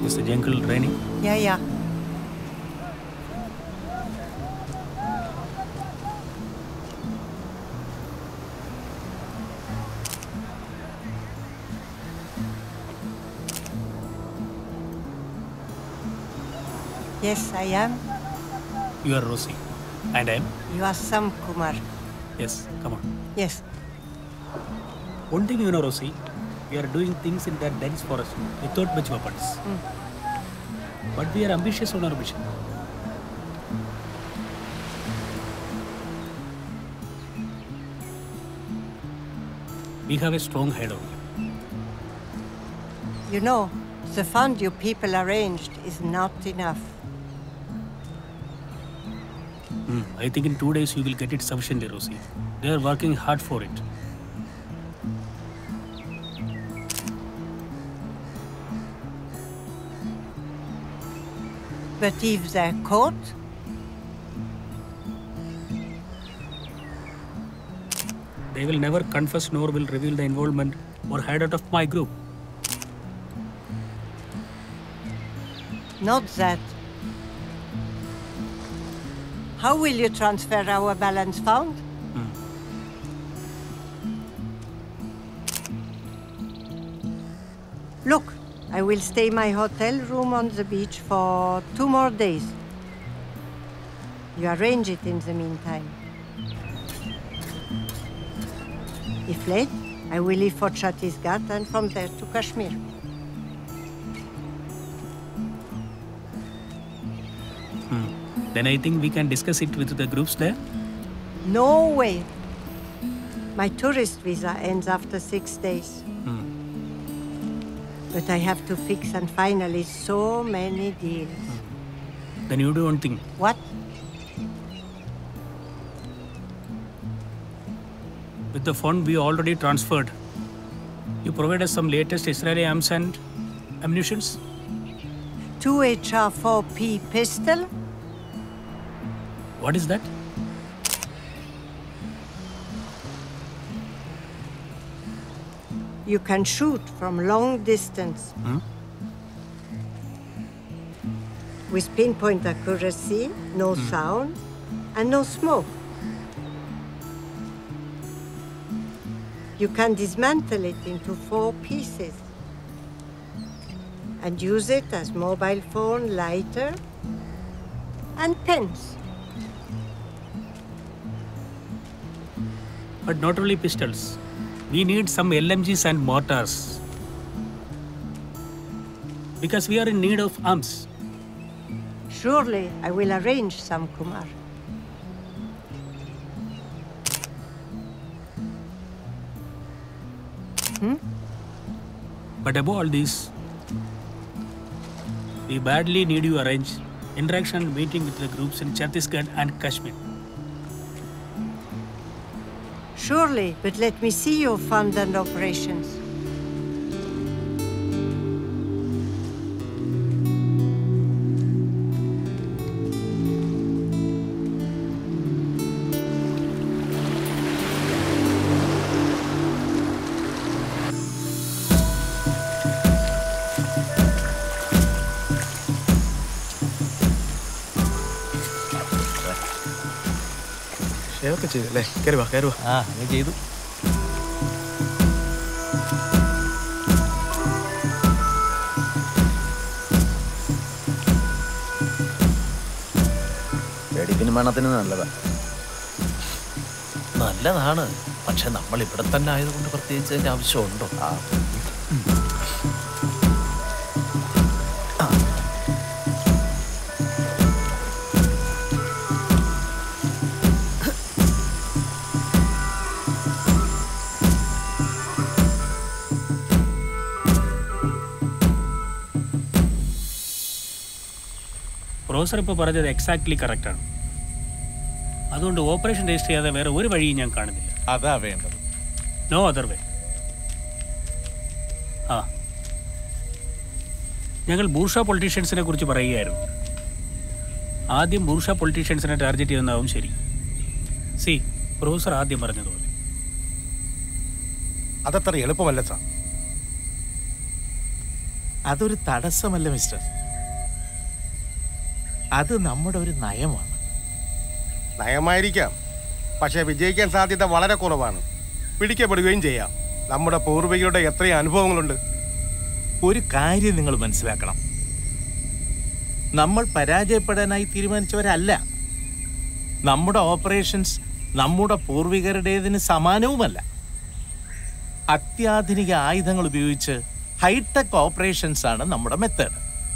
Is the jungle raining? Yeah, yeah. Yes, I am. You are Rosie. And I am? You are Sam Kumar. Yes, come on. Yes. One thing you know, Rosie, we are doing things in that dense forest without much weapons. But we are ambitious on our mission. We have a strong head on you. You know, the fund you people arranged is not enough. Hmm, I think in two days you will get it sufficiently, Rosie. They are working hard for it. But if they're caught, They will never confess nor will reveal the involvement or hideout of my group. not that. How will you transfer our balance fund? Look, I will stay my hotel room on the beach for two more days. You arrange it in the meantime. If late, I will leave for Chhattisgarh and from there to Kashmir. Then I think we can discuss it with the groups there. No way. My tourist visa ends after six days. But I have to fix and finally so many deals. Then you do one thing. What? With the fund we already transferred, you provide us some latest Israeli arms and ammunitions. Two HR4P pistol? What is that? You can shoot from long distance. Hmm? With pinpoint accuracy, no sound, and no smoke. You can dismantle it into four pieces and use it as mobile phone, lighter, and pens. But not only pistols. We need some LMGs and mortars. Because we are in need of arms. Surely I will arrange some, Kumar. But above all this, we badly need you arrange interaction and meeting with the groups in Chhattisgarh and Kashmir. Surely, but let me see your fund and operations. ഷേവൊക്കെ ചെയ്തല്ലേ കയറി വാ കയറി വാ ആ അങ്ങനെ ചെയ്തു വെടിപ്പിന് മണത്തിന് നല്ലതാ നല്ലതാണ് പക്ഷെ നമ്മൾ ഇവിടെ തന്നെ ആയതുകൊണ്ട് പ്രത്യേകിച്ച് അതിന്റെ ആവശ്യമുണ്ടോ ആ പ്രൊഫസർ ഇപ്പോൾ പറഞ്ഞത് എക്സാക്ട്ലി കറക്റ്റാണ് അതുകൊണ്ട് ഓപ്പറേഷൻ രജിസ്റ്റർ ചെയ്യാതെ വേറെ ഒരു വഴിയും ഞാൻ കാണുന്നില്ല അതാ വേണ്ടത് നോ അതർ വേ ആ ഞങ്ങൾ ബൂർഷ പൊളിറ്റീഷ്യൻസിനെ കുറിച്ച് പറയുകയായിരുന്നു ആദ്യം ബൂർഷ പൊളിറ്റീഷ്യൻസിനെ ടാർഗറ്റ് ചെയ്യുന്നതാവും ശരി സി പ്രൊഫസർ ആദ്യം പറഞ്ഞതുപോലെ അതത്ര എളുപ്പമല്ല സാർ അതൊരു തടസ്സമല്ല മിസ്റ്റർ അത് നമ്മുടെ ഒരു നയമാണ് നയമായിരിക്കാം പക്ഷേ വിജയിക്കാൻ സാധ്യത വളരെ കുറവാണ് പിടിക്കപ്പെടുകയും ചെയ്യാം നമ്മുടെ പൂർവികരുടെ എത്രയും അനുഭവങ്ങളുണ്ട് ഒരു കാര്യം നിങ്ങൾ മനസ്സിലാക്കണം നമ്മൾ പരാജയപ്പെടാനായി തീരുമാനിച്ചവരല്ല നമ്മുടെ ഓപ്പറേഷൻസ് നമ്മുടെ പൂർവികരുടേതിന് സമാനവുമല്ല അത്യാധുനിക ആയുധങ്ങൾ ഉപയോഗിച്ച് ഹൈടെക് ഓപ്പറേഷൻസ് ആണ് നമ്മുടെ മെത്തേഡ്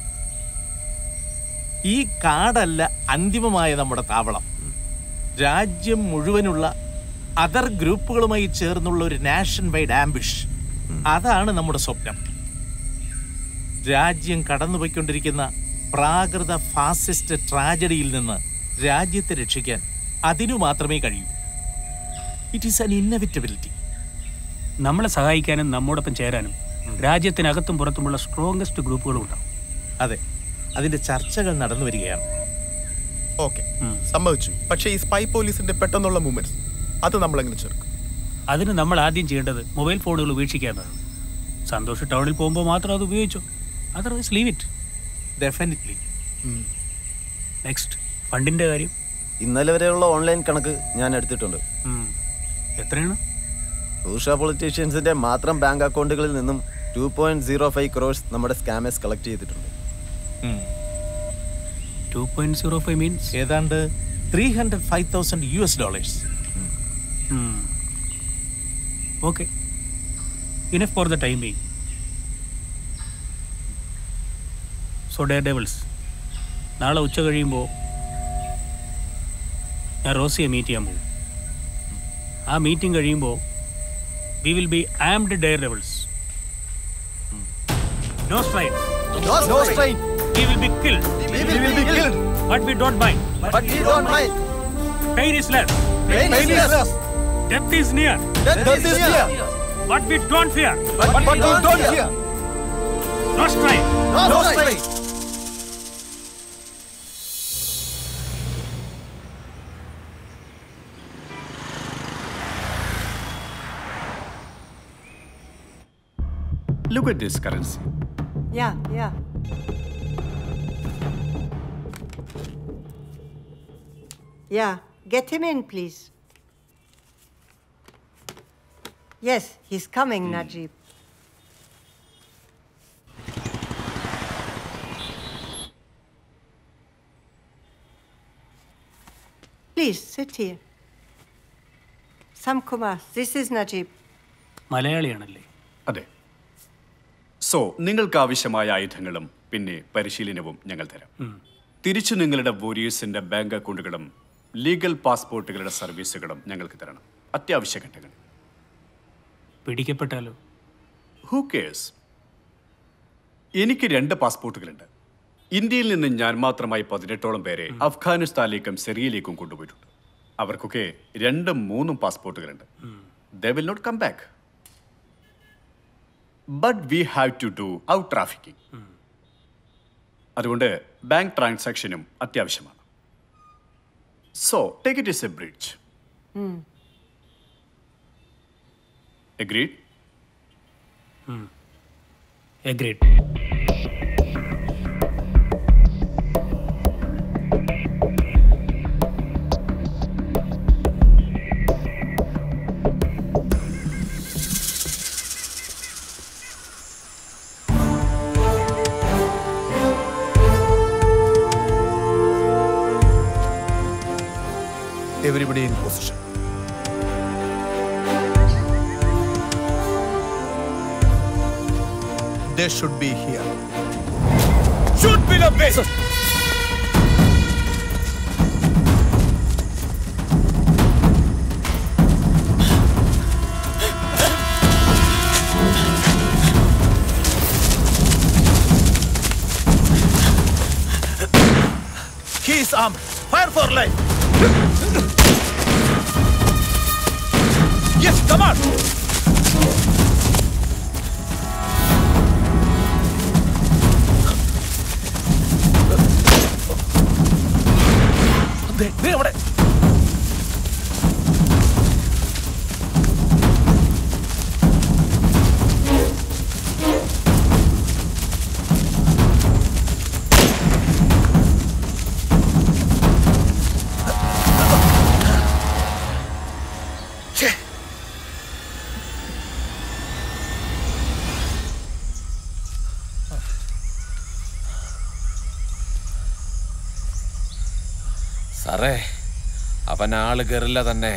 ഈ കാടല്ല അന്തിമമായ നമ്മുടെ താവളം രാജ്യം മുഴുവനുള്ള അതർ ഗ്രൂപ്പുകളുമായി ചേർന്നുള്ള ഒരു നാഷൻ വൈഡ് ആംബിഷ് അതാണ് നമ്മുടെ സ്വപ്നം രാജ്യം കടന്നുപോയിക്കൊണ്ടിരിക്കുന്ന പ്രാകൃത ഫാസിസ്റ്റ് ട്രാജഡിയിൽ നിന്ന് രാജ്യത്തെ രക്ഷിക്കാൻ അതിനു മാത്രമേ കഴിയൂ ഇറ്റ് ഈസ് അൻ ഇന്നവിറ്റബിലിറ്റി നമ്മളെ സഹായിക്കാനും നമ്മോടൊപ്പം ചേരാനും രാജ്യത്തിനകത്തും പുറത്തുമുള്ള സ്ട്രോങ്സ്റ്റ് ഗ്രൂപ്പുകളും ഉണ്ടാവും അതെ അതിന്റെ ചർച്ചകൾ നടന്നു വരികയാണ് ഓക്കെ സമ്മതിച്ചു പക്ഷേ ഈ സ്പൈ പോലീസിന്റെ പെട്ടെന്നുള്ള മൂവ്മെന്റ്സ് അത് നമ്മൾ എങ്ങനെ ചേർക്കും അതിന് നമ്മൾ ആദ്യം ചെയ്യേണ്ടത് മൊബൈൽ ഫോണുകൾ ഉപേക്ഷിക്കാനാണ് സന്തോഷ് ടൗണിൽ പോകുമ്പോൾ മാത്രം അത് ഉപയോഗിച്ചോ otherwise leave it definitely next ഫണ്ടിൻ്റെ കാര്യം ഇന്നലെ വരെയുള്ള ഓൺലൈൻ കണക്ക് ഞാൻ എടുത്തിട്ടുണ്ട് ഉം. എത്രയാണ് ഊഷ പൊളിറ്റീഷ്യൻസിന്റെ മാത്രം ബാങ്ക് അക്കൗണ്ടുകളിൽ നിന്നും two point zero five crores നമ്മുടെ സ്കാമേഴ്സ് കളക്ട് ചെയ്തിട്ടുണ്ട് two point zero five means ഏതാണ്ട് three hundred five thousand U S dollars okay enough for the time being so the devils നാളെ ഉച്ച കഴിയുമ്പോൾ ഞാൻ റോസിയെ മീറ്റ് ചെയ്യാൻ പോകും ആ മീറ്റിംഗ് കഴിയുമ്പോൾ we will be armed dare devils no strain we will be killed but we don't mind pain is less death is near but we don't fear no strain Look at this currency. Yeah, yeah. Yeah, get him in, please. Yes, he's coming, Najib. Please sit here. Sam Kumar, this is Najib. മലയാളിയാണല്ലേ അതെ so നിങ്ങൾക്ക് ആവശ്യമായ ആയുധങ്ങളും പിന്നെ പരിശീലനവും ഞങ്ങൾ തരാം തിരിച്ചു നിങ്ങളുടെ വോരിയേഴ്സിന്റെ ബാങ്ക് അക്കൗണ്ടുകളും ലീഗൽ പാസ്പോർട്ടുകളുടെ സർവീസുകളും ഞങ്ങൾക്ക് തരണം അത്യാവശ്യ ഘട്ടങ്ങൾ പിടിക്കപ്പെട്ടാലോ ഹൂ കേഴ്സ് എനിക്ക് രണ്ട് പാസ്പോർട്ടുകളുണ്ട് ഇന്ത്യയിൽ നിന്ന് ഞാൻ മാത്രമായി പതിനെട്ടോളം പേരെ അഫ്ഗാനിസ്ഥാനിലേക്കും സിറിയയിലേക്കും കൊണ്ടുപോയിട്ടുണ്ട് അവർക്കൊക്കെ രണ്ടും മൂന്നും പാസ്പോർട്ടുകളുണ്ട് they will not come back but we have to do out trafficking അതുകൊണ്ട് ബാങ്ക് ട്രാൻസാക്ഷനും അത്യാവശ്യമാണ് so take it is a bridge agreed agreed everybody in position They should be here. He is armed. Fire for life. Yes, come on. ദേ, ദേ അവിടെ. സാറേ അവൻ ആള് കയറില്ല തന്നെ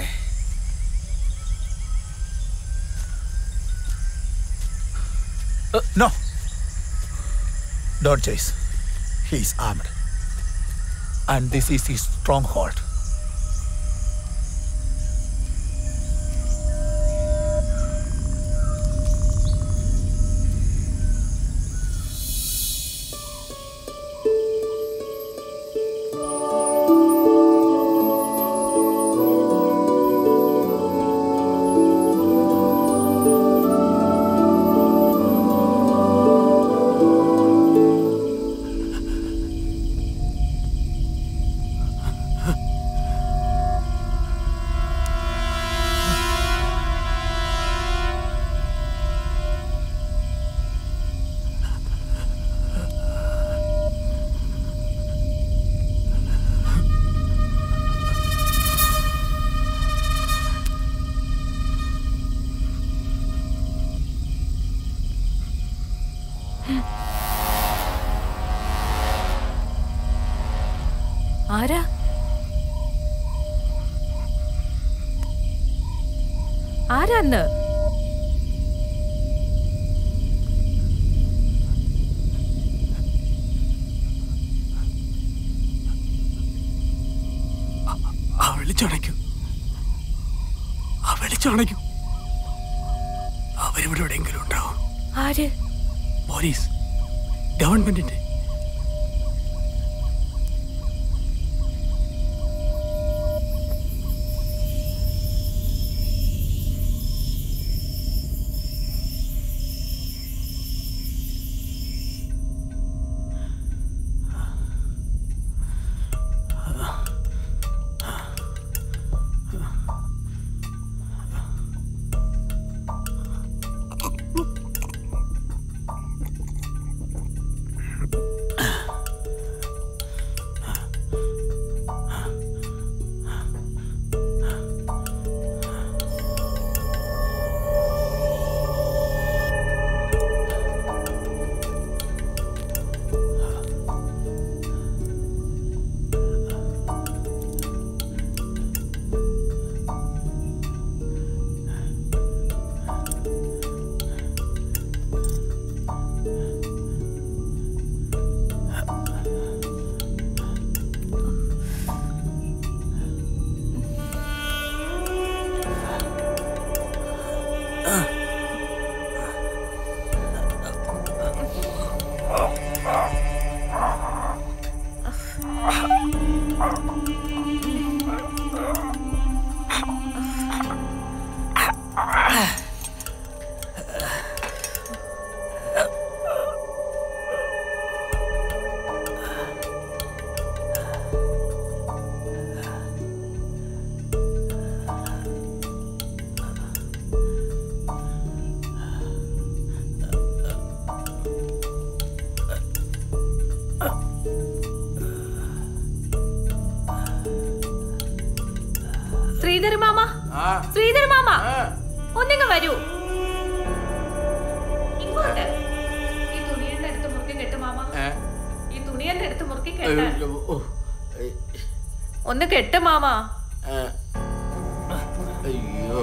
No. Don't chase. He's armed. And this is his stronghold. ആരാ ആരാന്ന് ആ വിളിച്ചണയ്ക്കൂ ആ വിളിച്ചണയ്ക്കൂ അവരിവിടെ എവിടെയെങ്കിലും ഉണ്ടാവും ആര് പോലീസ് ഗവൺമെന്റിന്റെ ശ്രീധർ മാമ ശ്രീധർ മാമ ഒന്നിങ്ങ വരൂ ഇങ്ങോട്ട് ഈ തുണിയെന്ന് എടുത്ത് മുറുക്കി കെട്ട് മാമ ഈ തുണിയെന്ന് എടുത്ത് മുറുക്കി കെട്ട് ഒന്ന് കെട്ട് മാമ അയ്യോ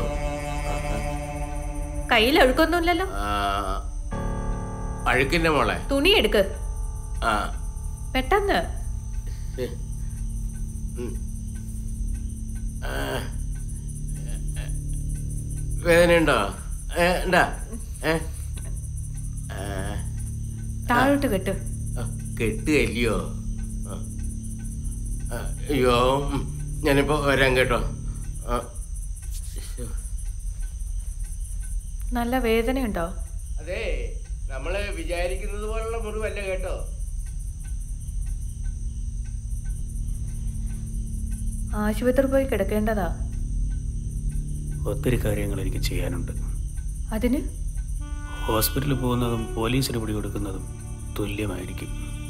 കയ്യിൽ അഴുക്കൊന്നുമില്ലല്ലോ ആ, അഴുക്കിന്റെ മോളെ തുണി എടുക്ക് ആ പെട്ടെന്ന് ഏ, ഉം. ആ, വേദനയുണ്ടോ ഏ, ഉണ്ടാ ഏ ആ, താഴോട്ട് കെട്ട് ആ, കെട്ടുകല്ലയോ ആ. ആ, അയ്യോ ഉം. ഞാനിപ്പോ വരാം കേട്ടോ ആ, ശ്ശോ. നല്ല വേദനയുണ്ടോ അതെ നമ്മള് വിചാരിക്കുന്നത് പോലുള്ള മുറിവല്ല കേട്ടോ ആശുപത്രി പോയി കിടക്കേണ്ടതാ ഒത്തിരി കാര്യങ്ങൾ എനിക്ക് ചെയ്യാനുണ്ട് അതിന് ഹോസ്പിറ്റലിൽ പോകുന്നതും പോലീസിന് പിടികൊടുക്കുന്നതും തുല്യമായിരിക്കും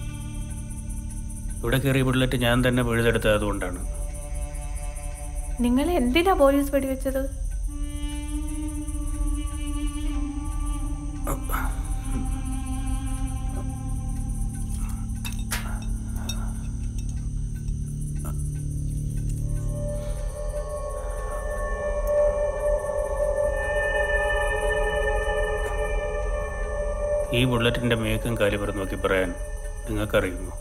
ഇവിടെ കയറിയ ബുള്ളറ്റ് ഞാൻ തന്നെ പിഴുതെടുത്തത് അതുകൊണ്ടാണ് നിങ്ങളെ എന്തിനാ പോലീസ് വെടിവെച്ചത് ഈ ബുള്ളറ്റിൻ്റെ മേക്കും കാലിബറും നോക്കി പറയാൻ നിങ്ങൾക്കറിയുമോ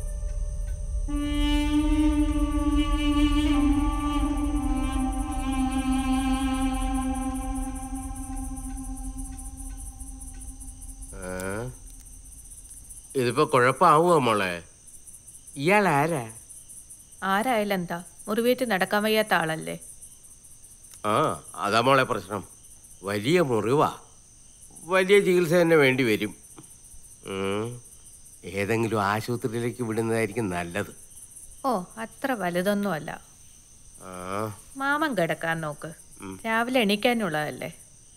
ആ? ഇതിപ്പോ കുഴപ്പമാവുമോ മോളെ ഇയാൾ ആരാ ആരായാലും എന്താ മുറിവേറ്റ് നടക്കാൻ വയ്യാത്ത ആളല്ലേ ആ അതാ മോളെ പ്രശ്നം വലിയ മുറിവാ വലിയ ചികിത്സ തന്നെ വേണ്ടി വരും ഉം. ഏതെങ്കിലും ആശുപത്രിയിലേക്ക് വിടുന്നതായിരിക്കും നല്ലത് ഓ അത്ര വലുതൊന്നും അല്ല ആ മാമൻ കിടക്കാൻ നോക്ക് ഉം. രാവിലെ എണീക്കാനുള്ളതല്ലേ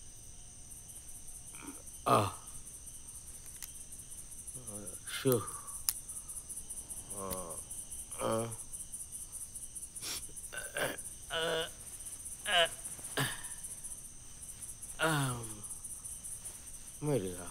ആ ഷോ ആ ആ ആ വരിക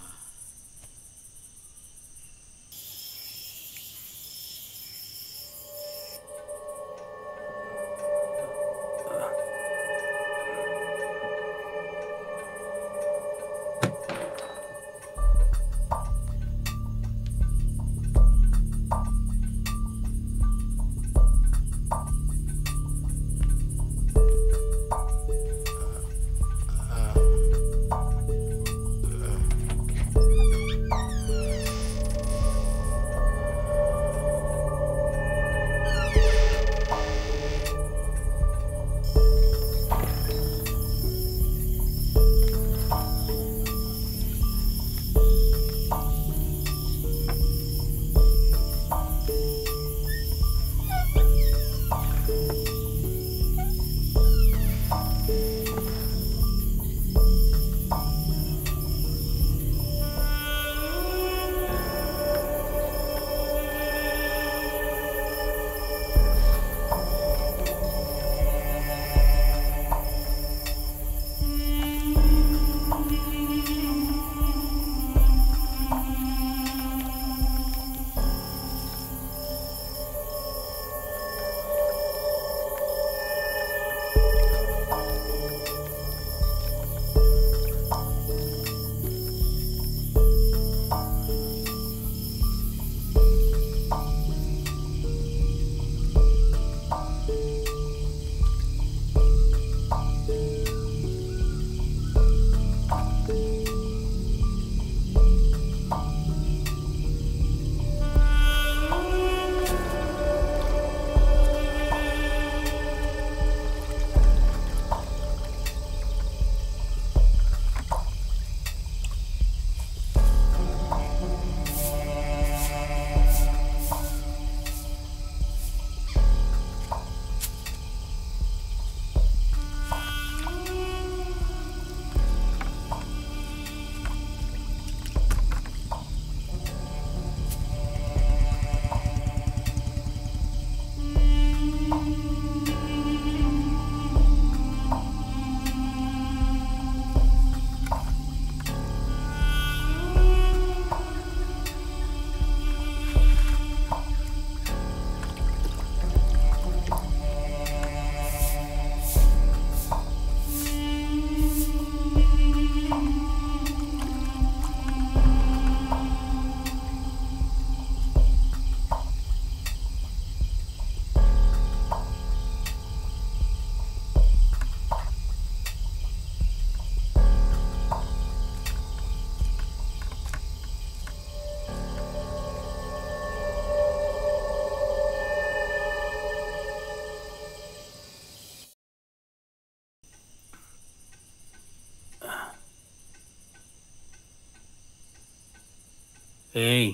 ഏയ്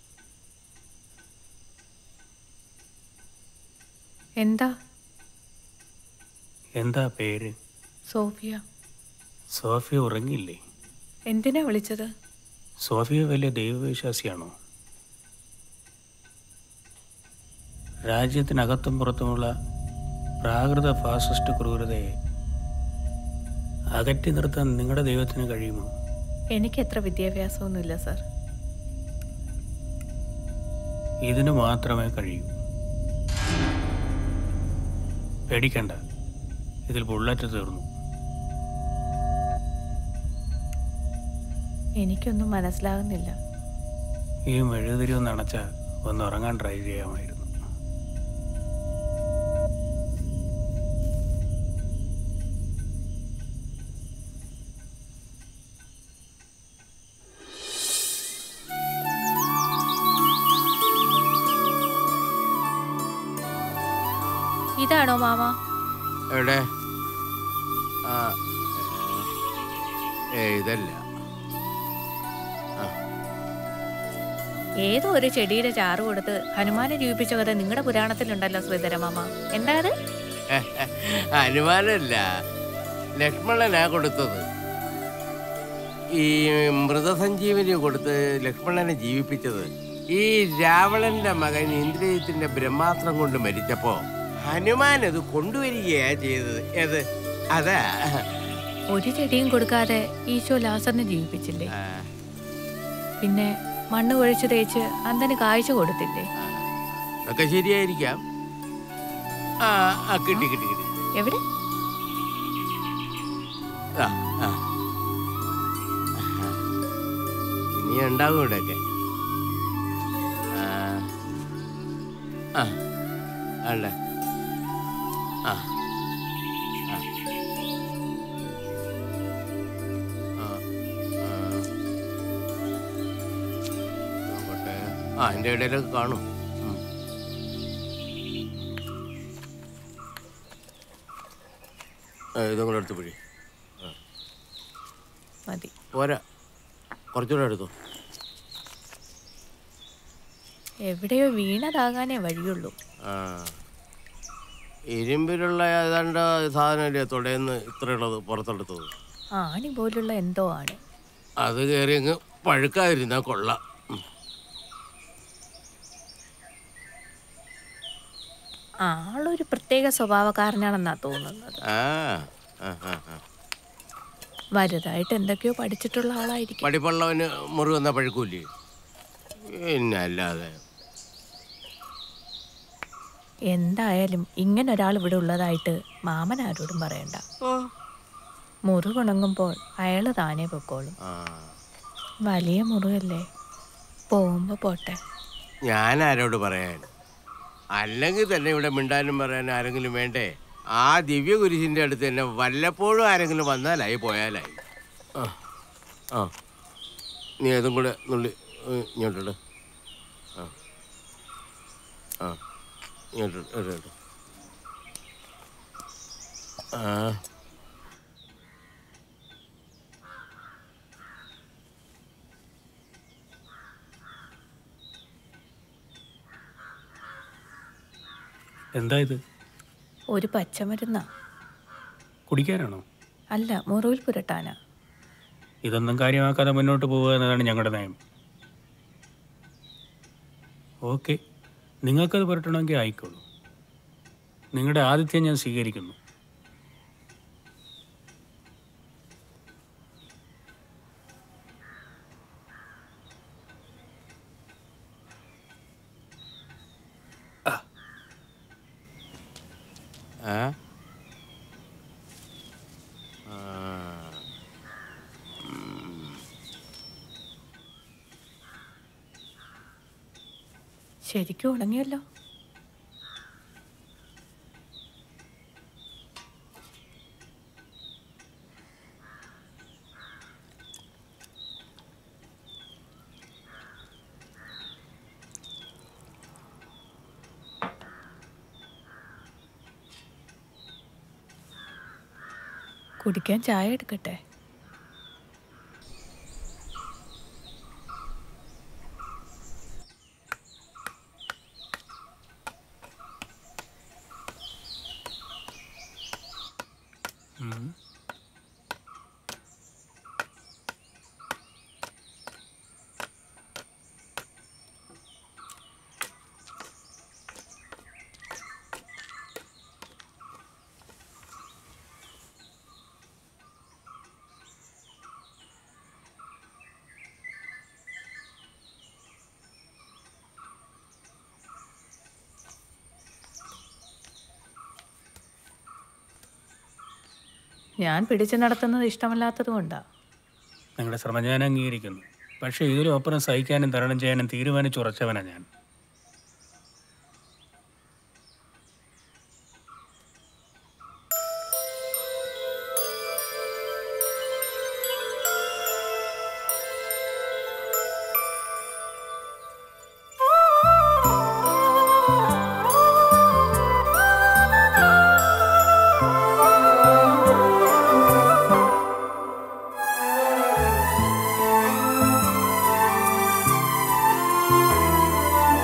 എന്താ എന്താ പേര് സോഫിയ സോഫിയ ഉറങ്ങിയില്ലേ എന്തിനാ വിളിച്ചത് സോഫിയ വലിയ ദൈവവിശ്വാസിയാണോ രാജ്യത്തിനകത്തും പുറത്തുമുള്ള പ്രാകൃത ഫാസിസ്റ്റ് ക്രൂരതയെ അകറ്റി നിർത്താൻ നിങ്ങളുടെ ദൈവത്തിന് കഴിയുമോ എനിക്ക് എത്ര വിദ്യാഭ്യാസമൊന്നുമില്ല സാർ ഇതിന് മാത്രമേ കഴിയൂ പേടിക്കണ്ട ഇതിൽ ബുള്ളറ്റ് തീർന്നു എനിക്കൊന്നും മനസ്സിലാകുന്നില്ല ഈ മെഴുകുതിരി ഒന്ന് അണച്ചാൽ ഒന്ന് ഉറങ്ങാൻ ട്രൈ ചെയ്യാമായിരുന്നു ഇതാണോ മാമ എവിടെ ആ ഏ ഇതല്ല ഏതോ ഒരു ചെടിയുടെ ചാറ് കൊടുത്ത് ഹനുമാനെ ജീവിപ്പിച്ച കഥ നിങ്ങളുടെ പുരാണത്തിലുണ്ടല്ലോ ശ്രീധര മാമ എന്താ അത് അനുമാനല്ല ലക്ഷ്മണനാ കൊടുത്തത് ഈ മൃതസഞ്ജീവനി കൊടുത്ത് ലക്ഷ്മണനെ ജീവിപ്പിച്ചത് ഈ രാവണന്റെ മകൻ ഇന്ദ്രജിത്തിന്റെ ബ്രഹ്മാസ്ത്രം കൊണ്ട് മരിച്ചപ്പോ ഹനുമാൻ അത് കൊണ്ടുവരികയാ ചെയ്തത് ഏത് അതാ ഒരു ചെടിയും കൊടുക്കാതെ ഈശോ ലാസറിനെ ജീവിപ്പിച്ചില്ലേ പിന്നെ മണ്ണ് കുഴച്ച് തേച്ച് അന്തന് കാഴ്ച കൊടുത്തില്ലേ ഒക്കെ ശരിയായിരിക്കാം ആ ആ കിട്ടി കിട്ടി കിട്ടി എവിടെ ആ, ആ. ഇനി ഉണ്ടാവും ഇവിടെയൊക്കെ ആ. ആ അല്ല ആ ആ. ആ, ആ. നോക്കട്ടെ. ആ എൻ്റെ ഇടയിലൊക്കെ കാണും ഉം. ആ, ഇതും കൂടെ എടുത്ത് പിടി മതി പോരാ കുറച്ചുകൂടെ എടുത്തോ എവിടെയോ വീണതാകാനേ വഴിയുള്ളൂ ആ ഇരുമ്പിലുള്ള ഏതാണ്ട് സാധനമല്ലേ തുടയെന്ന് ഇത്രയുള്ളത് പുറത്തെടുത്തത് ആണി പോലുള്ള എന്തോ ആണ് അത് കയറി അങ്ങ് പഴുക്കാതിരുന്നാ കൊള്ളാം ഉം. ആളൊരു പ്രത്യേക സ്വഭാവക്കാരനാണെന്നാ തോന്നുന്നത് ആ ആ, ആ, ആ. വലുതായിട്ട് എന്തൊക്കെയോ പഠിച്ചിട്ടുള്ള ആളായിരിക്കും പഠിപ്പുള്ളവന് മുറി വന്ന പഴുക്കൂലേ പിന്നെ അല്ലാതെ എന്തായാലും ഇങ്ങനെ ഒരാൾ ഇവിടെ ഉള്ളതായിട്ട് മാമൻ ആരോടും പറയണ്ട മുറിവുണങ്ങുമ്പോൾ അയാൾ താനേ പൊക്കോളും ആ വലിയ മുറിവല്ലേ പോകുമ്പോ പോട്ടെ ഞാൻ ആരോട് പറയാൻ അല്ലെങ്കിൽ തന്നെ ഇവിടെ മിണ്ടാനും പറയാൻ ആരെങ്കിലും വേണ്ടേ ആ ദിവ്യ കുരിശിൻ്റെ അടുത്ത് തന്നെ വല്ലപ്പോഴും ആരെങ്കിലും വന്നാലായി പോയാലായി ആ ആ നീ അതും കൂടെ നുള്ളി ഏ, ഇങ്ങോട്ടിട് ആ ആ ഇങ്ങോട്ട് ഇട്, ഇട്. ആ എന്താ ഇത് ഒരു പച്ചമരുന്നാ കുടിക്കാനാണോ അല്ല മുറിവിൽ പുരട്ടാനാ ഇതൊന്നും കാര്യമാക്കാതെ മുന്നോട്ട് പോവുക എന്നതാണ് ഞങ്ങളുടെ നയം ഓക്കെ നിങ്ങൾക്കത് പുരട്ടണമെങ്കിൽ ആയിക്കോളൂ നിങ്ങളുടെ ആതിഥ്യം ഞാൻ സ്വീകരിക്കുന്നു ആ ആ. ശരിക്കും ഉണങ്ങിയല്ലോ കുടിക്കാൻ ചായ എടുക്കട്ടെ ഉം. ഞാൻ പിടിച്ചു നടത്തുന്നത് ഇഷ്ടമല്ലാത്തത് കൊണ്ടാ നിങ്ങൾ നിങ്ങളുടെ ശ്രമം ഞാൻ അംഗീകരിക്കുന്നു പക്ഷേ ഇതിലും അപ്പുറം സഹിക്കാനും തരണം ചെയ്യാനും തീരുമാനിച്ചുറച്ചവനാണ് ഞാൻ ആ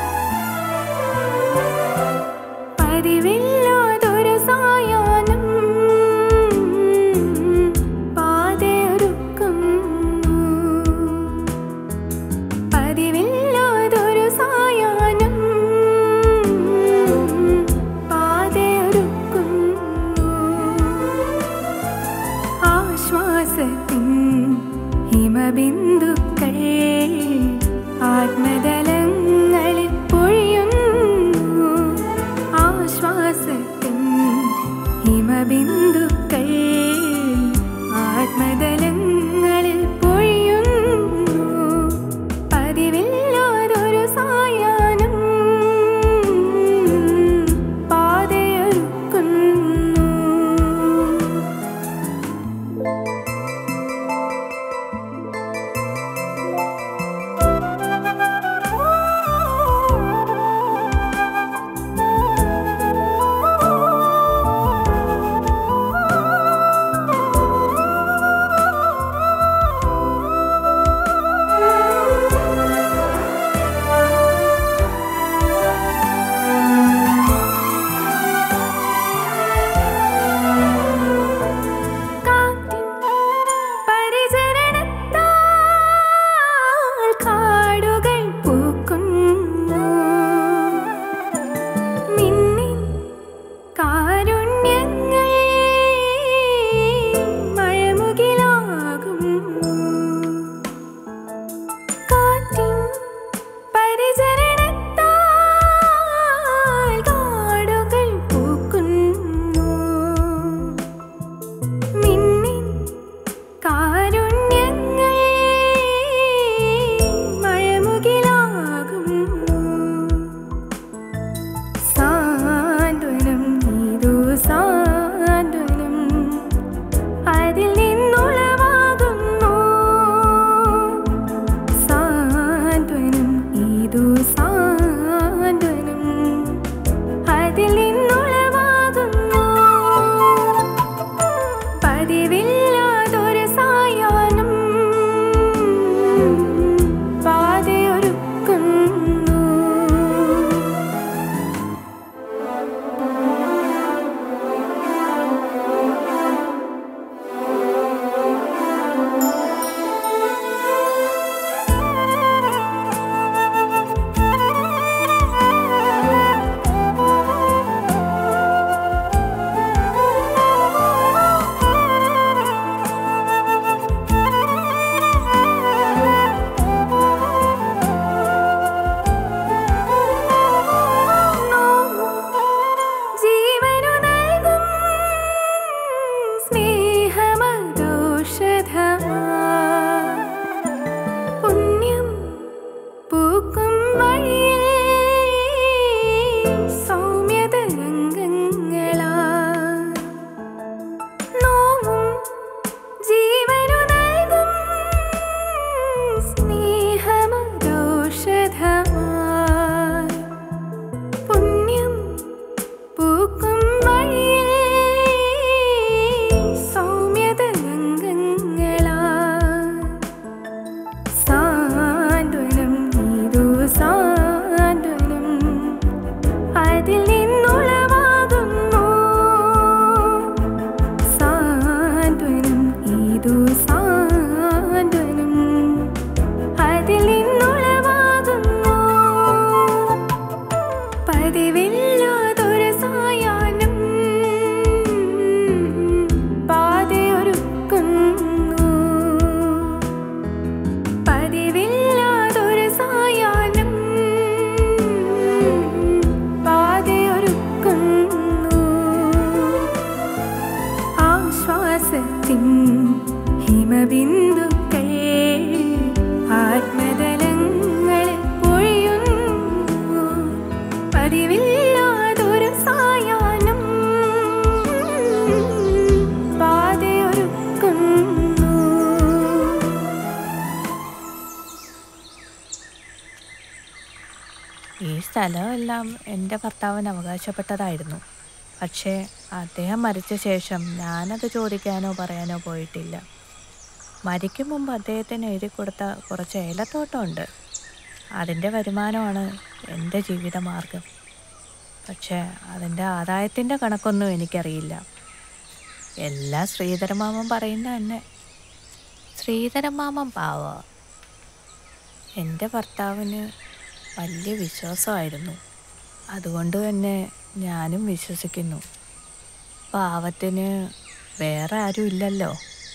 ഈ സ്ഥലമെല്ലാം എൻ്റെ ഭർത്താവിന് അവകാശപ്പെട്ടതായിരുന്നു പക്ഷേ അദ്ദേഹം മരിച്ച ശേഷം ഞാനത് ചോദിക്കാനോ പറയാനോ പോയിട്ടില്ല മരിക്കും മുമ്പ് അദ്ദേഹത്തിന് എഴുതി കൊടുത്ത കുറച്ച് ഏലത്തോട്ടമുണ്ട് അതിൻ്റെ വരുമാനമാണ് എൻ്റെ ജീവിതമാർഗം പക്ഷേ അതിൻ്റെ ആദായത്തിൻ്റെ കണക്കൊന്നും എനിക്കറിയില്ല എല്ലാം ശ്രീധരമാമൻ പറയുന്ന തന്നെ ശ്രീധരമാമൻ പാവ എൻ്റെ ഭർത്താവിന് വലിയ വിശ്വാസമായിരുന്നു അതുകൊണ്ട് തന്നെ ഞാനും വിശ്വസിക്കുന്നു പാവത്തിന് വേറെ ആരും ഇല്ലല്ലോ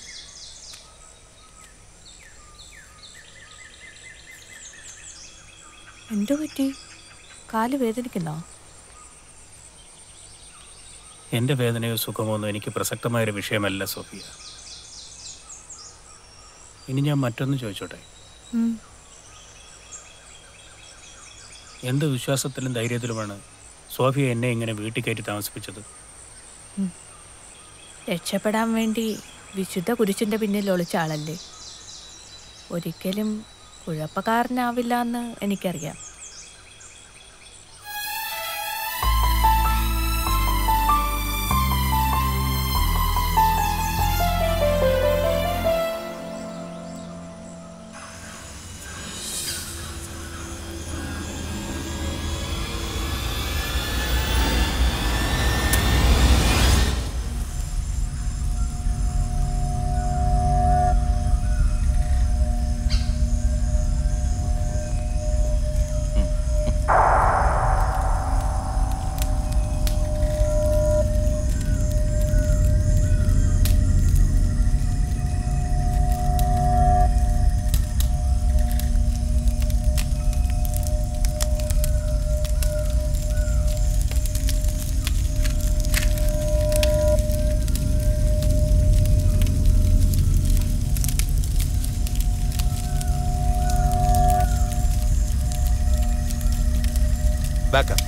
എന്തു പറ്റി കാല് വേദനിക്കുന്നോ എൻ്റെ വേദനയോ സുഖമോ ഒന്നും എനിക്ക് പ്രസക്തമായൊരു വിഷയമല്ല സോഫിയ ഇനി ഞാൻ മറ്റൊന്ന് ചോദിച്ചോട്ടെ ഉം. എന്ത് വിശ്വാസത്തിലും ധൈര്യത്തിലുമാണ് സോഫിയ എന്നെ ഇങ്ങനെ വീട്ടിൽ കയറ്റി താമസിപ്പിച്ചത് രക്ഷപ്പെടാൻ വേണ്ടി വിശുദ്ധ കുരിശിൻ്റെ പിന്നിൽ ഒളിച്ച ആളല്ലേ ഒരിക്കലും കുഴപ്പക്കാരനാവില്ല എന്ന് എനിക്കറിയാം Back up.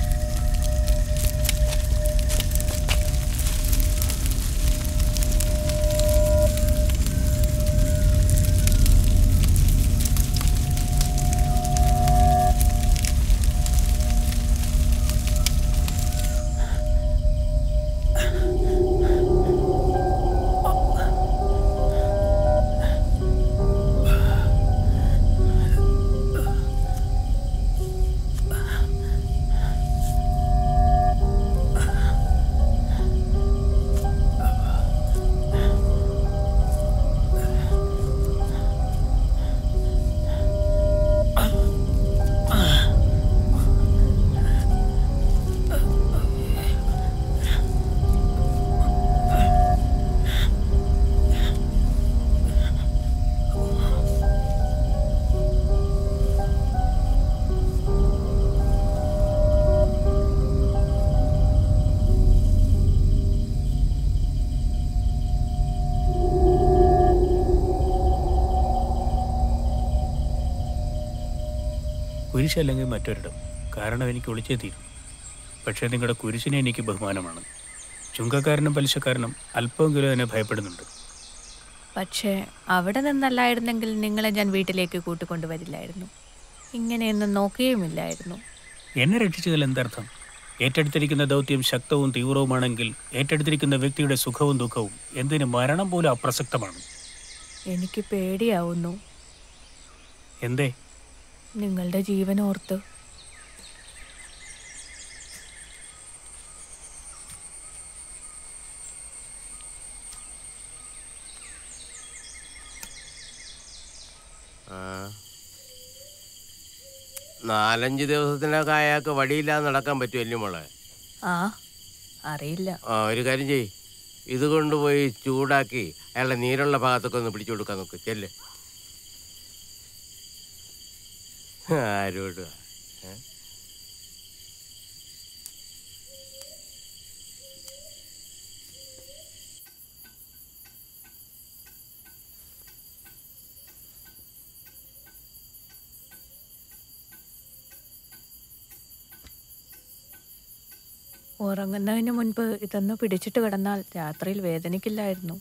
കുരിശല്ലെങ്കിൽ മറ്റൊരിടം കാരണം എനിക്ക് ഒളിച്ചേ തീരും പക്ഷേ നിങ്ങളുടെ കുരിശിനെ എനിക്ക് ബഹുമാനമാണ് ചുങ്കക്കാരനും പലിശക്കാരനും അല്പമെങ്കിലും എന്നെ ഭയപ്പെടുന്നുണ്ട് പക്ഷേ അവിടെ നിന്നല്ലായിരുന്നെങ്കിൽ നിങ്ങളെ ഞാൻ വീട്ടിലേക്ക് കൂട്ടിക്കൊണ്ടുവരില്ലായിരുന്നു ഇങ്ങനെയൊന്നും നോക്കുകയുമില്ലായിരുന്നു എന്നെ രക്ഷിച്ചതിൽ എന്തർത്ഥം ഏറ്റെടുത്തിരിക്കുന്ന ദൗത്യം ശക്തവും തീവ്രവുമാണെങ്കിൽ ഏറ്റെടുത്തിരിക്കുന്ന വ്യക്തിയുടെ സുഖവും ദുഃഖവും എന്തിന് മരണം പോലും അപ്രസക്തമാണ് എനിക്ക് പേടിയാവുന്നു എന്തേ നിങ്ങളുടെ ജീവൻ ഓർത്ത് ആ. നാലഞ്ച് ദിവസത്തിനൊക്കെ അയാൾക്ക് വടിയില്ലാതെ നടക്കാൻ പറ്റുമല്ലേ മോളെ ആ അറിയില്ല ആ ഒരു കാര്യം ചെയ് ഇത് കൊണ്ടുപോയി ചൂടാക്കി അയാളുടെ നീരുള്ള ഭാഗത്തൊക്കെ ഒന്ന് പിടിച്ചു കൊടുക്കാൻ നോക്ക് ചെല്ല് ആരോട് ഉറങ്ങുന്നതിന് മുൻപ് ഇതൊന്ന് പിടിച്ചിട്ട് കിടന്നാൽ രാത്രിയിൽ വേദനിക്കില്ലായിരുന്നു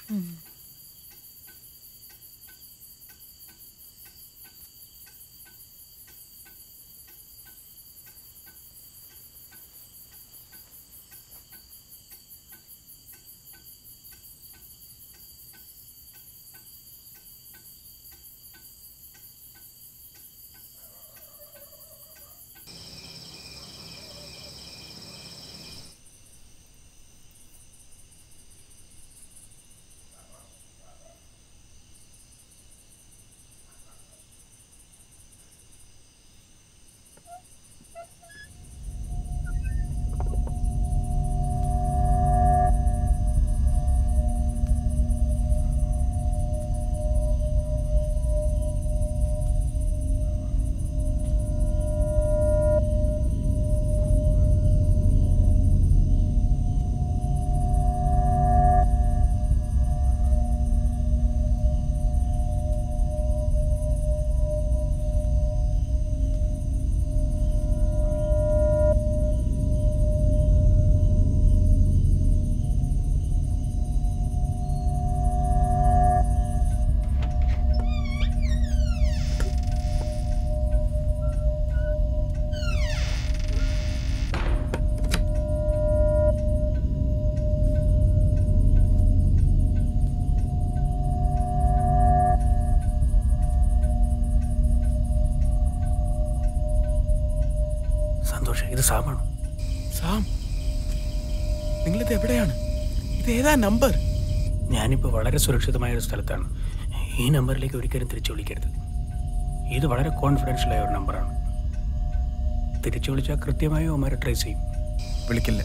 സന്തോഷം ഇത് സാമാണ് സാം നിങ്ങളിത് എവിടെയാണ് ഇത് ഏതാ നമ്പർ ഞാനിപ്പോൾ വളരെ സുരക്ഷിതമായ ഒരു സ്ഥലത്താണ് ഈ നമ്പറിലേക്ക് ഒരിക്കലും തിരിച്ചു വിളിക്കരുത് ഇത് വളരെ കോൺഫിഡൻഷ്യൽ ആയ ഒരു നമ്പറാണ് തിരിച്ചു വിളിച്ചാൽ കൃത്യമായി അവന്മാരെ ട്രേസ് ചെയ്യും വിളിക്കില്ല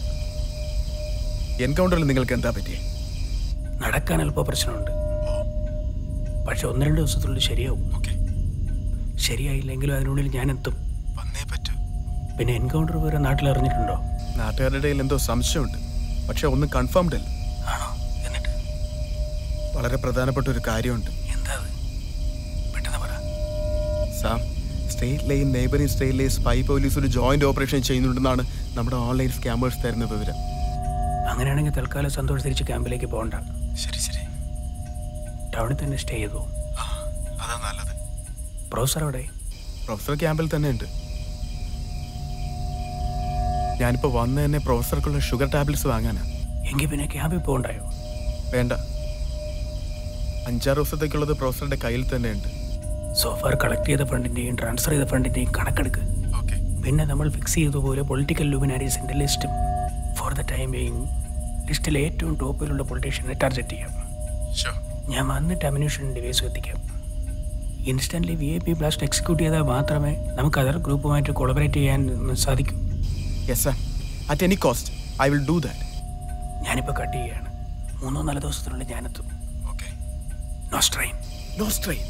എൻകൗണ്ടറിൽ നിങ്ങൾക്ക് എന്താ പറ്റിയേ നടക്കാൻ അല്പം പ്രശ്നമുണ്ട് പക്ഷെ ഒന്ന് രണ്ട് ദിവസത്തിനുള്ളിൽ ശരിയാവും ശരിയായില്ലെങ്കിലും അതിനുള്ളിൽ ഞാൻ എത്തും വന്നേ പറ്റൂ പിന്നെ എൻകൗണ്ടർ വിവരെ നാട്ടിൽ അറിഞ്ഞിട്ടുണ്ടോ നാട്ടുകാരുടെ ഇടയിൽ എന്തോ സംശയമുണ്ട് പക്ഷെ ഒന്നും കൺഫേംഡ് അല്ല ആണോ എന്നിട്ട് വളരെ പ്രധാനപ്പെട്ട ഒരു കാര്യമുണ്ട് എന്താ അത്? പെട്ടെന്ന് പറ സാം സ്റ്റേറ്റിലെയും നെയ്ബറിംഗ് സ്റ്റേറ്റിലെയും സ്പൈ പോലീസ് ഒരു ജോയിന്റ് ഓപ്പറേഷൻ ചെയ്യുന്നുണ്ടെന്നാണ് നമ്മുടെ ഓൺലൈൻ സ്കാമേഴ്സ് തരുന്ന വിവരം അങ്ങനെയാണെങ്കിൽ തൽക്കാലം സന്തോഷം തിരിച്ച് ക്യാമ്പിലേക്ക് പോകണ്ട ശരി ശരി ടൗണിൽ തന്നെ സ്റ്റേ ചെയ്തു അതാ നല്ലത് പ്രൊഫസർ അവിടെ പ്രൊഫസർ ക്യാമ്പിൽ തന്നെ ഉണ്ട് ഞാനിപ്പോ വന്ന് തന്നെ പ്രൊഫസർക്കുള്ള ഷുഗർ ടാബ്ലറ്റ്സ് വാങ്ങാനാ എങ്കിൽ പിന്നെ ക്യാമ്പിൽ പോകണ്ടായോ വേണ്ട അഞ്ചാറ് ദിവസത്തേക്കുള്ളത് പ്രൊഫസറുടെ കയ്യിൽ തന്നെ ഉണ്ട് സോഫാർ കളക്ട് ചെയ്ത ഫണ്ടിന്റെയും ട്രാൻസ്ഫർ ചെയ്ത ഫണ്ടിന്റെയും കണക്കെടുക്ക് പിന്നെ നമ്മൾ ഫിക്സ് ചെയ്തതുപോലെ പൊളിറ്റിക്കൽ ലൂമിനാരീസിന്റെ ലിസ്റ്റും ഫോർ ദ ടൈം ബീയിങ് ലിസ്റ്റിൽ ഏറ്റവും ടോപ്പിലുള്ള പൊളിറ്റീഷ്യനെ ടാർഗറ്റ് ചെയ്യാം ഞാൻ വന്നിട്ട് അമ്യൂണിഷൻ ഡിവൈസ് എത്തിക്കാം instantly V I P blast execute ചെയ്താൽ മാത്രമേ നമുക്ക് അതർ ഗ്രൂപ്പുമായിട്ട് കൊളബറേറ്റ് ചെയ്യാൻ സാധിക്കൂ yes sir at any cost I will do that ഞാനിപ്പോൾ കട്ട് ചെയ്യുകയാണ് മൂന്നോ നാല് ദിവസത്തിനുള്ളിൽ ഞാനെത്തും okay no strain no strain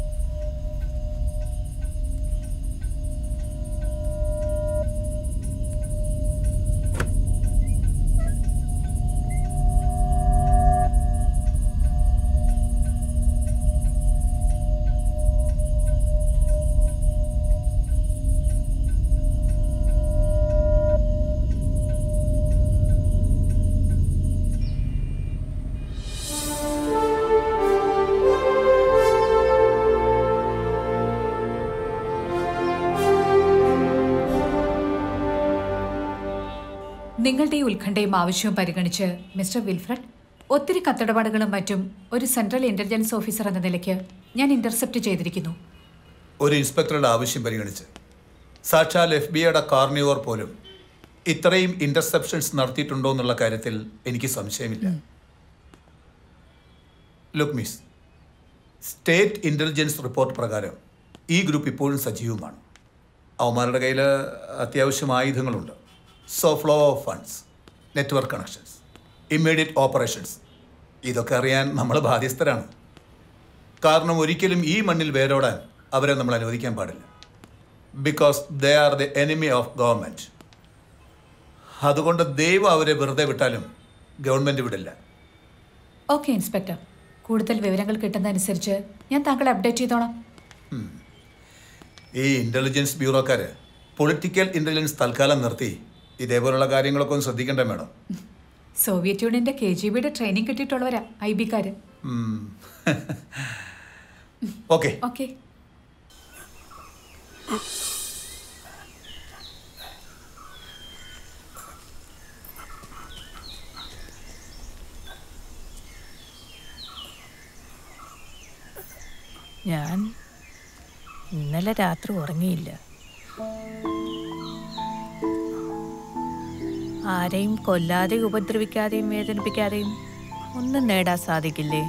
നിങ്ങളുടെ ഈ ഉത്കണ്ഠയും ആവശ്യവും പരിഗണിച്ച് മിസ്റ്റർ വിൽഫ്രഡ് ഒത്തിരി കത്തിടപാടുകളും മറ്റും ഒരു സെൻട്രൽ ഇന്റലിജൻസ് ഓഫീസർ എന്ന നിലയ്ക്ക് ഞാൻ ഇന്റർസെപ്റ്റ് ചെയ്തിരിക്കുന്നു ഒരു ഇൻസ്പെക്ടറുടെ ആവശ്യം പരിഗണിച്ച് സാക്ഷാൽ എഫ് ബി ഐയുടെ കാർണിവർ പോലും ഇത്രയും ഇന്റർസെപ്ഷൻസ് നടത്തിയിട്ടുണ്ടോ എന്നുള്ള കാര്യത്തിൽ എനിക്ക് സംശയമില്ല look miss state intelligence report പ്രകാരം ഈ ഗ്രൂപ്പ് ഇപ്പോഴും സജീവമാണ് അവന്മാരുടെ കയ്യിൽ അത്യാവശ്യം ആയുധങ്ങളുണ്ട് so flow of funds network connections immediate operations ഇതൊക്കെ അറിയാൻ നമ്മൾ ബാധ്യസ്ഥരാണ് കാരണം ഒരിക്കലും ഈ മണ്ണിൽ വേരോടാൻ അവരെ നമ്മൾ അനുവദിക്കാൻ പാടില്ല because they are the enemy of government അതുകൊണ്ട് ദൈവം അവരെ വെറുതെ വിട്ടാലും ഗവൺമെൻറ് വിടില്ല ഓക്കെ ഇൻസ്പെക്ടർ കൂടുതൽ വിവരങ്ങൾ കിട്ടുന്നതനുസരിച്ച് ഞാൻ താങ്കളെ അപ്ഡേറ്റ് ചെയ്തോളാം ഈ ഇൻ്റലിജൻസ് ബ്യൂറോക്കാർ പൊളിറ്റിക്കൽ ഇൻ്റലിജൻസ് തൽക്കാലം നിർത്തി ഇതേപോലുള്ള കാര്യങ്ങളൊക്കെ ഒന്ന് ശ്രദ്ധിക്കണ്ടേ മേഡം സോവിയറ്റ് യൂണിയന്റെ കെ ജി ബിയുടെ ട്രെയിനിങ് കിട്ടിയിട്ടുള്ളവരാ ഐ ബിക്കാര് ഓക്കെ ഓക്കെ ഞാൻ ഇന്നലെ രാത്രി ഉറങ്ങിയില്ല ആരെയും കൊല്ലാതെയും ഉപദ്രവിക്കാതെയും വേദനിപ്പിക്കാതെയും ഒന്നും നേടാൻ സാധിക്കില്ലേ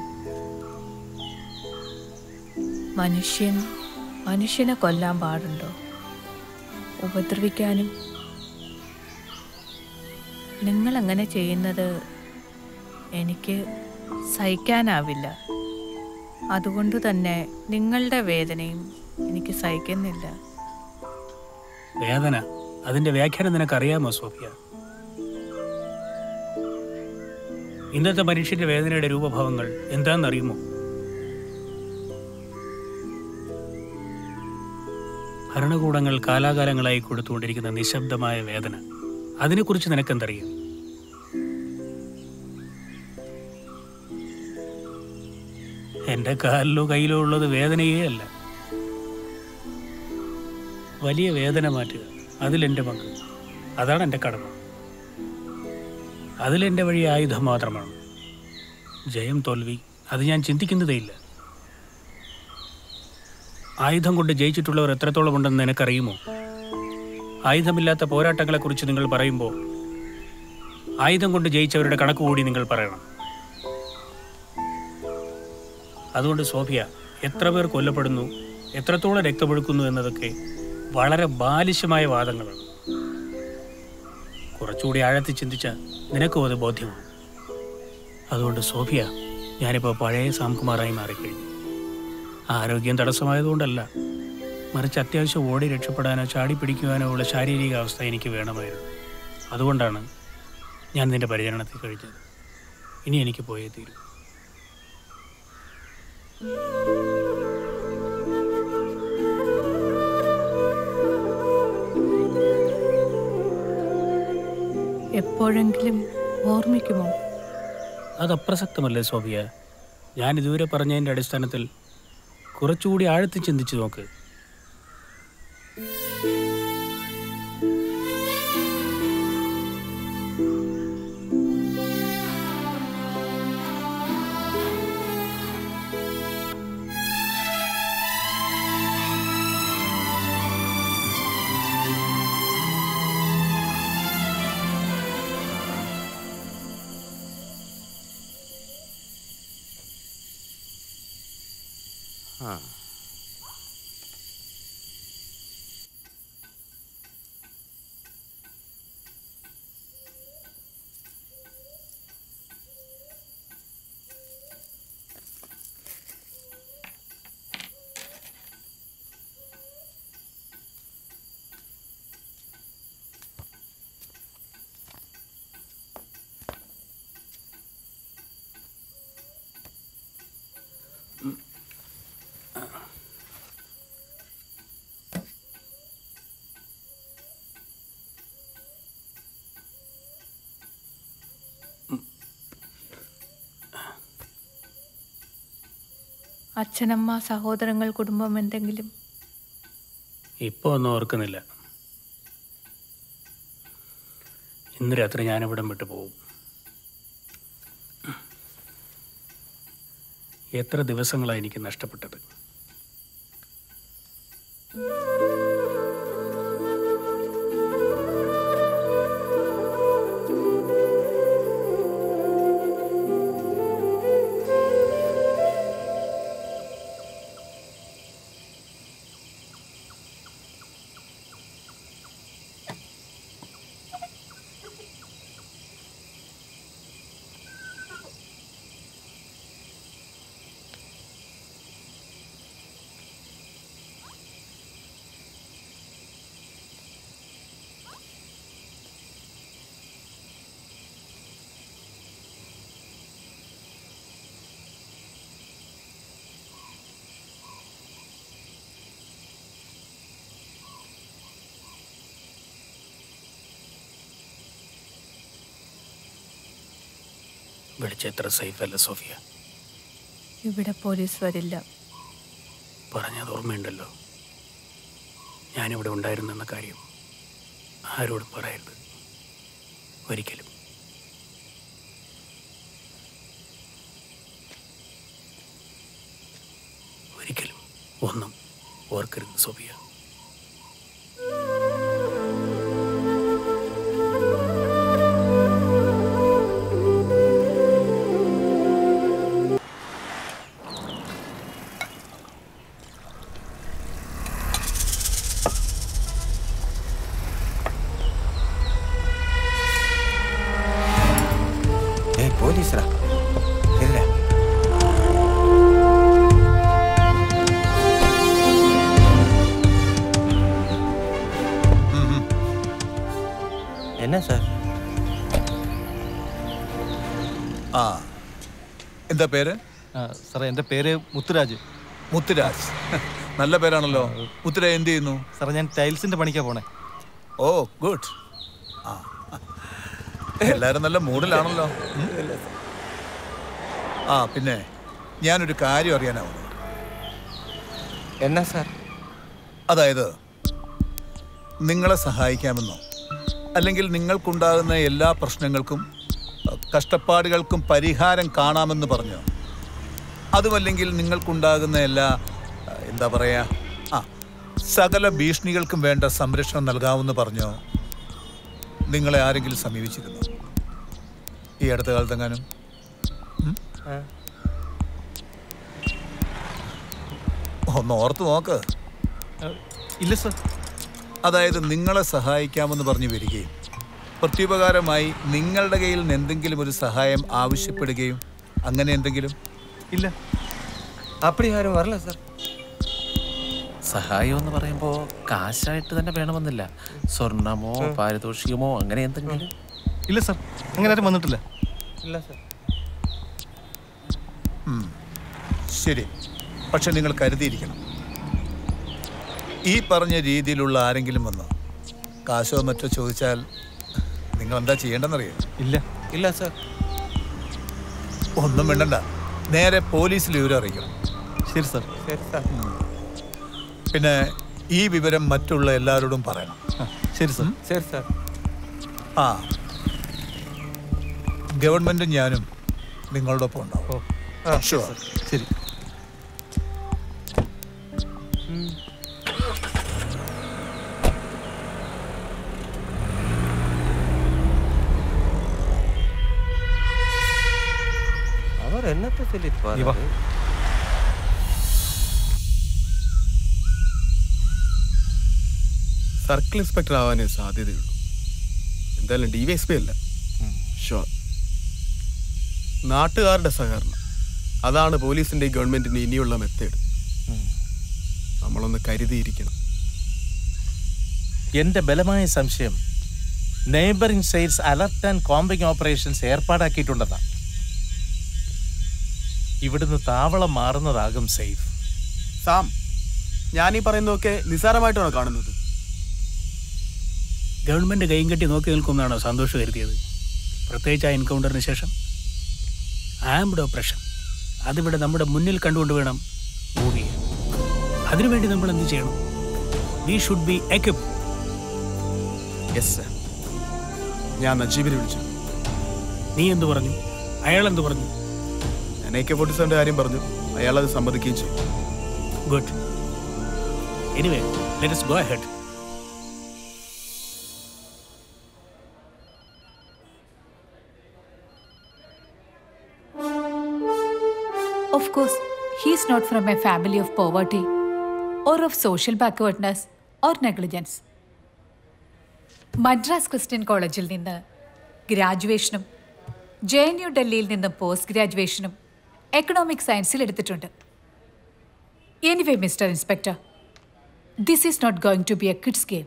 മനുഷ്യൻ മനുഷ്യനെ കൊല്ലാൻ പാടുണ്ടോ ഉപദ്രവിക്കാനും നിങ്ങൾ അങ്ങനെ ചെയ്യുന്നത് എനിക്ക് സഹിക്കാനാവില്ല അതുകൊണ്ട് തന്നെ നിങ്ങളുടെ വേദനയും എനിക്ക് സഹിക്കുന്നില്ല വേദന അതിന്റെ വ്യാഖ്യാനം നിനക്കറിയാമോ സോഫിയ ഇന്നത്തെ മനുഷ്യന്റെ വേദനയുടെ രൂപഭാവങ്ങൾ എന്താണെന്നറിയുമോ ഭരണകൂടങ്ങൾ കാലാകാലങ്ങളായി കൊടുത്തുകൊണ്ടിരിക്കുന്ന നിശബ്ദമായ വേദന അതിനെക്കുറിച്ച് നിനക്കെന്തറിയാം എൻ്റെ കാലിലോ കയ്യിലോ ഉള്ളത് വേദനയേ അല്ല വലിയ വേദന മാറ്റുക അതിലെൻ്റെ പങ്ക് അതാണ് എൻ്റെ കടമ അതിലെൻ്റെ വഴി ആയുധം മാത്രമാണ് ജയം തോൽവി അത് ഞാൻ ചിന്തിക്കുന്നതേയില്ല ആയുധം കൊണ്ട് ജയിച്ചിട്ടുള്ളവർ എത്രത്തോളം ഉണ്ടെന്ന് നിനക്കറിയുമോ ആയുധമില്ലാത്ത പോരാട്ടങ്ങളെക്കുറിച്ച് നിങ്ങൾ പറയുമ്പോൾ ആയുധം കൊണ്ട് ജയിച്ചവരുടെ കണക്ക് കൂടി നിങ്ങൾ പറയണം അതുകൊണ്ട് സോഫിയ എത്ര പേർ കൊല്ലപ്പെടുന്നു എത്രത്തോളം രക്തമൊഴുക്കുന്നു എന്നതൊക്കെ വളരെ ബാലിശമായ വാദങ്ങളാണ് കുറച്ചുകൂടി ആഴത്തിൽ ചിന്തിച്ച നിനക്കും അത് ബോധ്യമാവും അതുകൊണ്ട് സോഫിയ ഞാനിപ്പോൾ പഴയ സാംകുമാറായി മാറിക്കഴിഞ്ഞു ആരോഗ്യം തടസ്സമായതുകൊണ്ടല്ല മറിച്ച് അത്യാവശ്യം ഓടി രക്ഷപ്പെടാനോ ചാടി പിടിക്കുവാനോ ഉള്ള ശാരീരിക അവസ്ഥ എനിക്ക് വേണമായിരുന്നു അതുകൊണ്ടാണ് ഞാൻ നിന്റെ പരിചരണത്തിൽ കഴിഞ്ഞത് ഇനി എനിക്ക് പോയേ തീരൂ എപ്പോഴെങ്കിലും ഓർമ്മിക്കുമോ അത് അപ്രസക്തമല്ലേ സോഫിയ ഞാൻ ഇതുവരെ പറഞ്ഞതിൻ്റെ അടിസ്ഥാനത്തിൽ കുറച്ചുകൂടി ആഴത്തിൽ ചിന്തിച്ചു നോക്ക് ആ അച്ഛനമ്മ സഹോദരങ്ങൾ കുടുംബം എന്തെങ്കിലും ഇപ്പോൾ ഒന്നും ഓർക്കുന്നില്ല ഇന്ന് രാത്രി ഞാനിവിടം വിട്ടു പോകും എത്ര ദിവസങ്ങളാണ് എനിക്ക് നഷ്ടപ്പെട്ടത് വിളിച്ചെത്ര സേഫ് അല്ല സോഫിയ ഇവിടെ പോലീസ് വരില്ല പറഞ്ഞത് ഓർമ്മയുണ്ടല്ലോ ഞാനിവിടെ ഉണ്ടായിരുന്നെന്ന കാര്യം ആരോട് പറയരുത് ഒരിക്കലും ഒരിക്കലും ഒന്നും ഓർക്കരുത് സോഫിയ ഏയ് പോലീസറാ ഇല്ല എന്നാ സാർ ആ എന്താ പേര് സാറേ എൻ്റെ പേര് മുത്തുരാജ് മുത്തുരാജ് നല്ല പേരാണല്ലോ മുത്തുരാജ് എന്ത് ചെയ്യുന്നു സാറേ ഞാൻ ടൈൽസിൻ്റെ പണിക്കാ പോണേ ഓ ഗുഡ് ആ എല്ലാരും നല്ല മൂഡിലാണല്ലോ ഉം? ആ പിന്നെ ഞാനൊരു കാര്യം അറിയാനാവും എന്നാ സാർ അതായത് നിങ്ങളെ സഹായിക്കാമെന്നോ അല്ലെങ്കിൽ നിങ്ങൾക്കുണ്ടാകുന്ന എല്ലാ പ്രശ്നങ്ങൾക്കും അഹ്, കഷ്ടപ്പാടുകൾക്കും പരിഹാരം കാണാമെന്ന് പറഞ്ഞോ അതുമല്ലെങ്കിൽ നിങ്ങൾക്കുണ്ടാകുന്ന എല്ലാ അഹ്, എന്താ പറയാ ആ സകല ഭീഷണികൾക്കും വേണ്ട സംരക്ഷണം നൽകാമെന്ന് പറഞ്ഞോ നിങ്ങളെ ആരെങ്കിലും സമീപിച്ചിരുന്നു ഈ അടുത്ത കാലത്തെങ്ങാനും ഉം? ഒന്ന് ഓർത്ത് നോക്ക് ഇല്ല സർ അതായത് നിങ്ങളെ സഹായിക്കാമെന്ന് പറഞ്ഞു വരികയും പ്രത്യുപകാരമായി നിങ്ങളുടെ കയ്യിൽ നിന്ന് എന്തെങ്കിലും ഒരു സഹായം ആവശ്യപ്പെടുകയും അങ്ങനെ എന്തെങ്കിലും ഇല്ല അപ്പടി ആരും വരല സാർ സഹായം എന്ന് പറയുമ്പോൾ കാശായിട്ട് തന്നെ വേണമെന്നില്ല സ്വർണമോ പാരിതോഷികമോ അങ്ങനെ എന്തെങ്കിലും ഇല്ല സർ അങ്ങനെ ആരും വന്നിട്ടില്ല ഇല്ല സാർ ഉം. ശരി പക്ഷെ നിങ്ങൾ കരുതിയിരിക്കണം ഈ പറഞ്ഞ രീതിയിലുള്ള ആരെങ്കിലും വന്ന് കാശോ മറ്റോ ചോദിച്ചാൽ നിങ്ങൾ എന്താ ചെയ്യേണ്ടെന്നറിയോ ഇല്ല ഇല്ല സാർ ഒന്നും വേണ്ടണ്ട നേരെ പോലീസിൽ വിവരം അറിയിക്കണം ശരി സാർ ശരി സാർ പിന്നെ ഈ വിവരം മറ്റുള്ള എല്ലാവരോടും പറയണം ശരി സാർ ശരി സാർ ആ ഗവൺമെന്റും ഞാനും നിങ്ങളോടൊപ്പം ഉണ്ടാവും Sure. ശരി അവർ എന്നത്തെ നീ വാ. ചൊല്ലിപ്പാറ് സർക്കിൾ ഇൻസ്പെക്ടർ ആവാനേ സാധ്യതയുള്ളൂ എന്തായാലും ഡി വൈ എസ് പി അല്ല ഷുവർ നാട്ടുകാരുടെ സഹകരണം അതാണ് പോലീസിന്റെ ഗവൺമെന്റിന്റെ ഇനിയുള്ള മെത്തേഡ് നമ്മളൊന്ന് കരുതിയിരിക്കണം എന്റെ ബലമായ സംശയം neighbouring states alert and combing operations ഏർപ്പാടാക്കിയിട്ടുണ്ടെന്നാണ് ഇവിടുന്ന് താവളം മാറുന്നതാകും സേഫ് സാം ഞാൻ ഈ പറയുന്നതൊക്കെ നിസ്സാരമായിട്ടാണോ കാണുന്നത് ഗവൺമെന്റ് കൈയും കെട്ടി നോക്കി നിൽക്കുമെന്നാണോ സന്തോഷം കരുതിയത് പ്രത്യേകിച്ച് ആ എൻകൗണ്ടറിന് ശേഷം ആംഡ് ഓപ്പറേഷൻ അതിവിടെ നമ്മുടെ മുന്നിൽ കണ്ടുകൊണ്ട് വേണം മൂവ് ചെയ്യാൻ അതിനുവേണ്ടി നമ്മൾ എന്ത് ചെയ്യണം we should be equip yes sir ഞാൻ നജീബിനെ വിളിച്ചു നീ എന്തു പറഞ്ഞു അയാൾ എന്തു പറഞ്ഞു ഞാൻ എ കെ ഫോർട്ടി സെവൻ്റെ കാര്യം പറഞ്ഞു അയാൾ അത് സമ്മതിക്കുകയും ചെയ്തു good anyway let us go ahead Of course, he is not from a family of poverty or of social backwardness or negligence. Madras Christian കോളേജിൽ നിന്ന് ഗ്രാജുവേഷനും ജെ എൻ യു ഡൽഹിയിൽ നിന്ന് പോസ്റ്റ് ഗ്രാജുവേഷനും എക്കണോമിക് സയൻസിൽ എടുത്തിട്ടുണ്ട് anyway mister inspector this is not going to be a kids game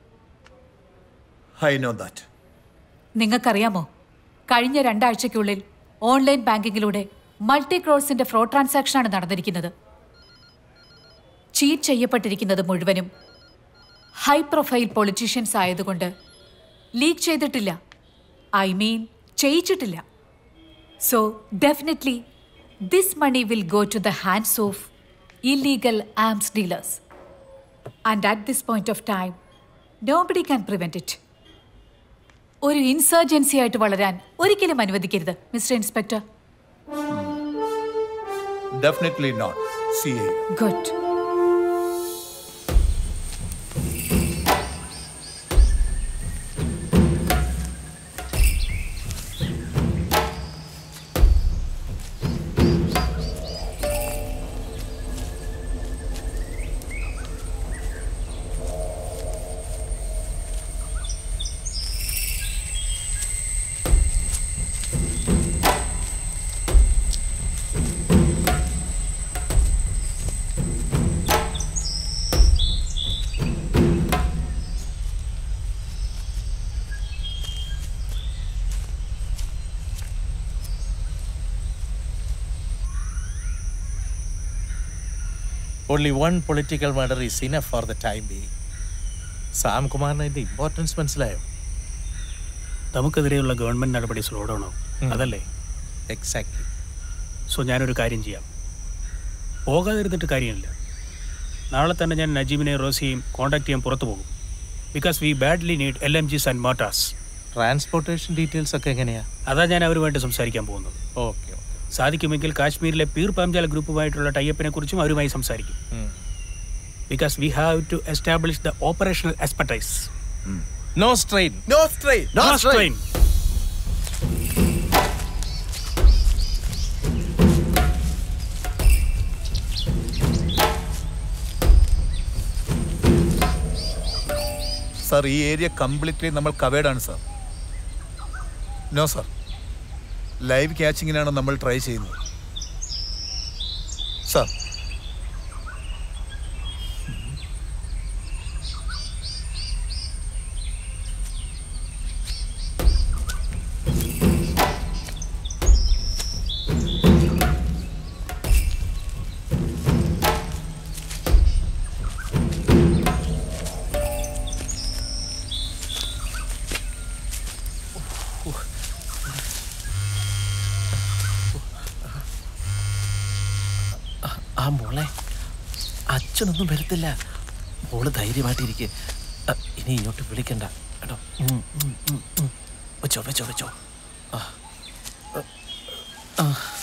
I know that നിങ്ങൾക്കറിയാമോ കഴിഞ്ഞ രണ്ടാഴ്ചയ്ക്കുള്ളിൽ online ബാങ്കിങ്ങിലൂടെ മൾട്ടി ക്രോഡ്സിന്റെ ഫ്രോഡ് ട്രാൻസാക്ഷനാണ് നടന്നിരിക്കുന്നത് ചീറ്റ് ചെയ്യപ്പെട്ടിരിക്കുന്നത് മുഴുവനും ഹൈ പ്രൊഫൈൽ പൊളിറ്റീഷ്യൻസ് ആയതുകൊണ്ട് ലീക്ക് ചെയ്തിട്ടില്ല ഐ മീൻ ചെയ്യിച്ചിട്ടില്ല So, definitely, this money will go to the hands of illegal arms dealers. And at this point of time, nobody can prevent it. ഒരു ഇൻസർജൻസി ആയിട്ട് വളരാൻ ഒരിക്കലും അനുവദിക്കരുത് mister inspector definitely not C I good only one political murder is enough for the time being Sam കുമാറിന് അതിന്റെ importance മനസ്സിലായോ നമുക്കെതിരെയുള്ള ഗവൺമെന്റ് നടപടി സ്ലോ ഡൗൺ ആവും അതല്ലേ എക്സാക്ട്ലി സോ ഞാനൊരു കാര്യം ചെയ്യാം പോകാതിരുന്നിട്ട് കാര്യമില്ല നാളെ തന്നെ ഞാൻ നജീമിനെയും റോസിയെയും കോൺടാക്ട് ചെയ്യാൻ പുറത്തു പോകും because we badly need L M Gs and mortars transportation details ഒക്കെ എങ്ങനെയാ അതാ ഞാൻ അവരുമായിട്ട് സംസാരിക്കാൻ പോകുന്നത് ഓക്കെ സാധിക്കുമെങ്കിൽ കാശ്മീരിലെ പീർ പഞ്ചാൽ ഗ്രൂപ്പുമായിട്ടുള്ള ടൈപ്പിനെ കുറിച്ചും അവരുമായി സംസാരിക്കും because we have to establish the operational expertise no strain no strain no strain sir ഈ ഏരിയ കംപ്ലീറ്റ്ലി നമ്മൾ കവേർഡ് ആണ് സാർ നോ സാർ ലൈവ് ക്യാച്ചിങ്ങിനാണ് നമ്മൾ ട്രൈ ചെയ്യുന്നത് സാർ ആ മോളെ അച്ഛനൊന്നും വരത്തില്ല മോള് ധൈര്യമായിട്ടിരിക്കെ ഇനി ഇങ്ങോട്ട് വിളിക്കണ്ട കേട്ടോ ഉം, ഉം, ഉം, ഉം. വെച്ചോ വെച്ചോ വെച്ചോ ആ. ആ.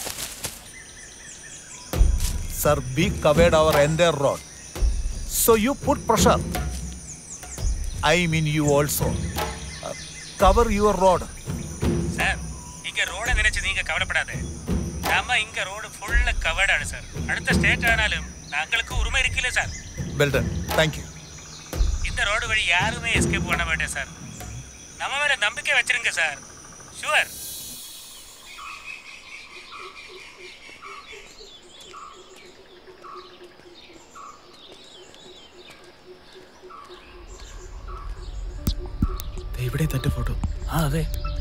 Sir, we covered our entire road. So you put pressure. I mean you also. Uh, cover your road. Sir இங்க ரோட நினைச்சு நீங்க கவலைப்படாத நாம இங்க ரோடு ஃபுல்லா கவர்டாണ് சார் அடுத்த ஸ்டேட் ஆனாலும் நாங்களுக்கு உரிமை இருக்குல்ல sir Well done. Thank you. இந்த ரோடு வழி யாருமே எஸ்கேப் பண்ண மாட்டேன் சார் நம்ம மேல நம்பிக்கை வச்சிருங்க சார் ஷுவர் ഇവിടെ തന്റെ ഫോട്ടോ ആ അതെ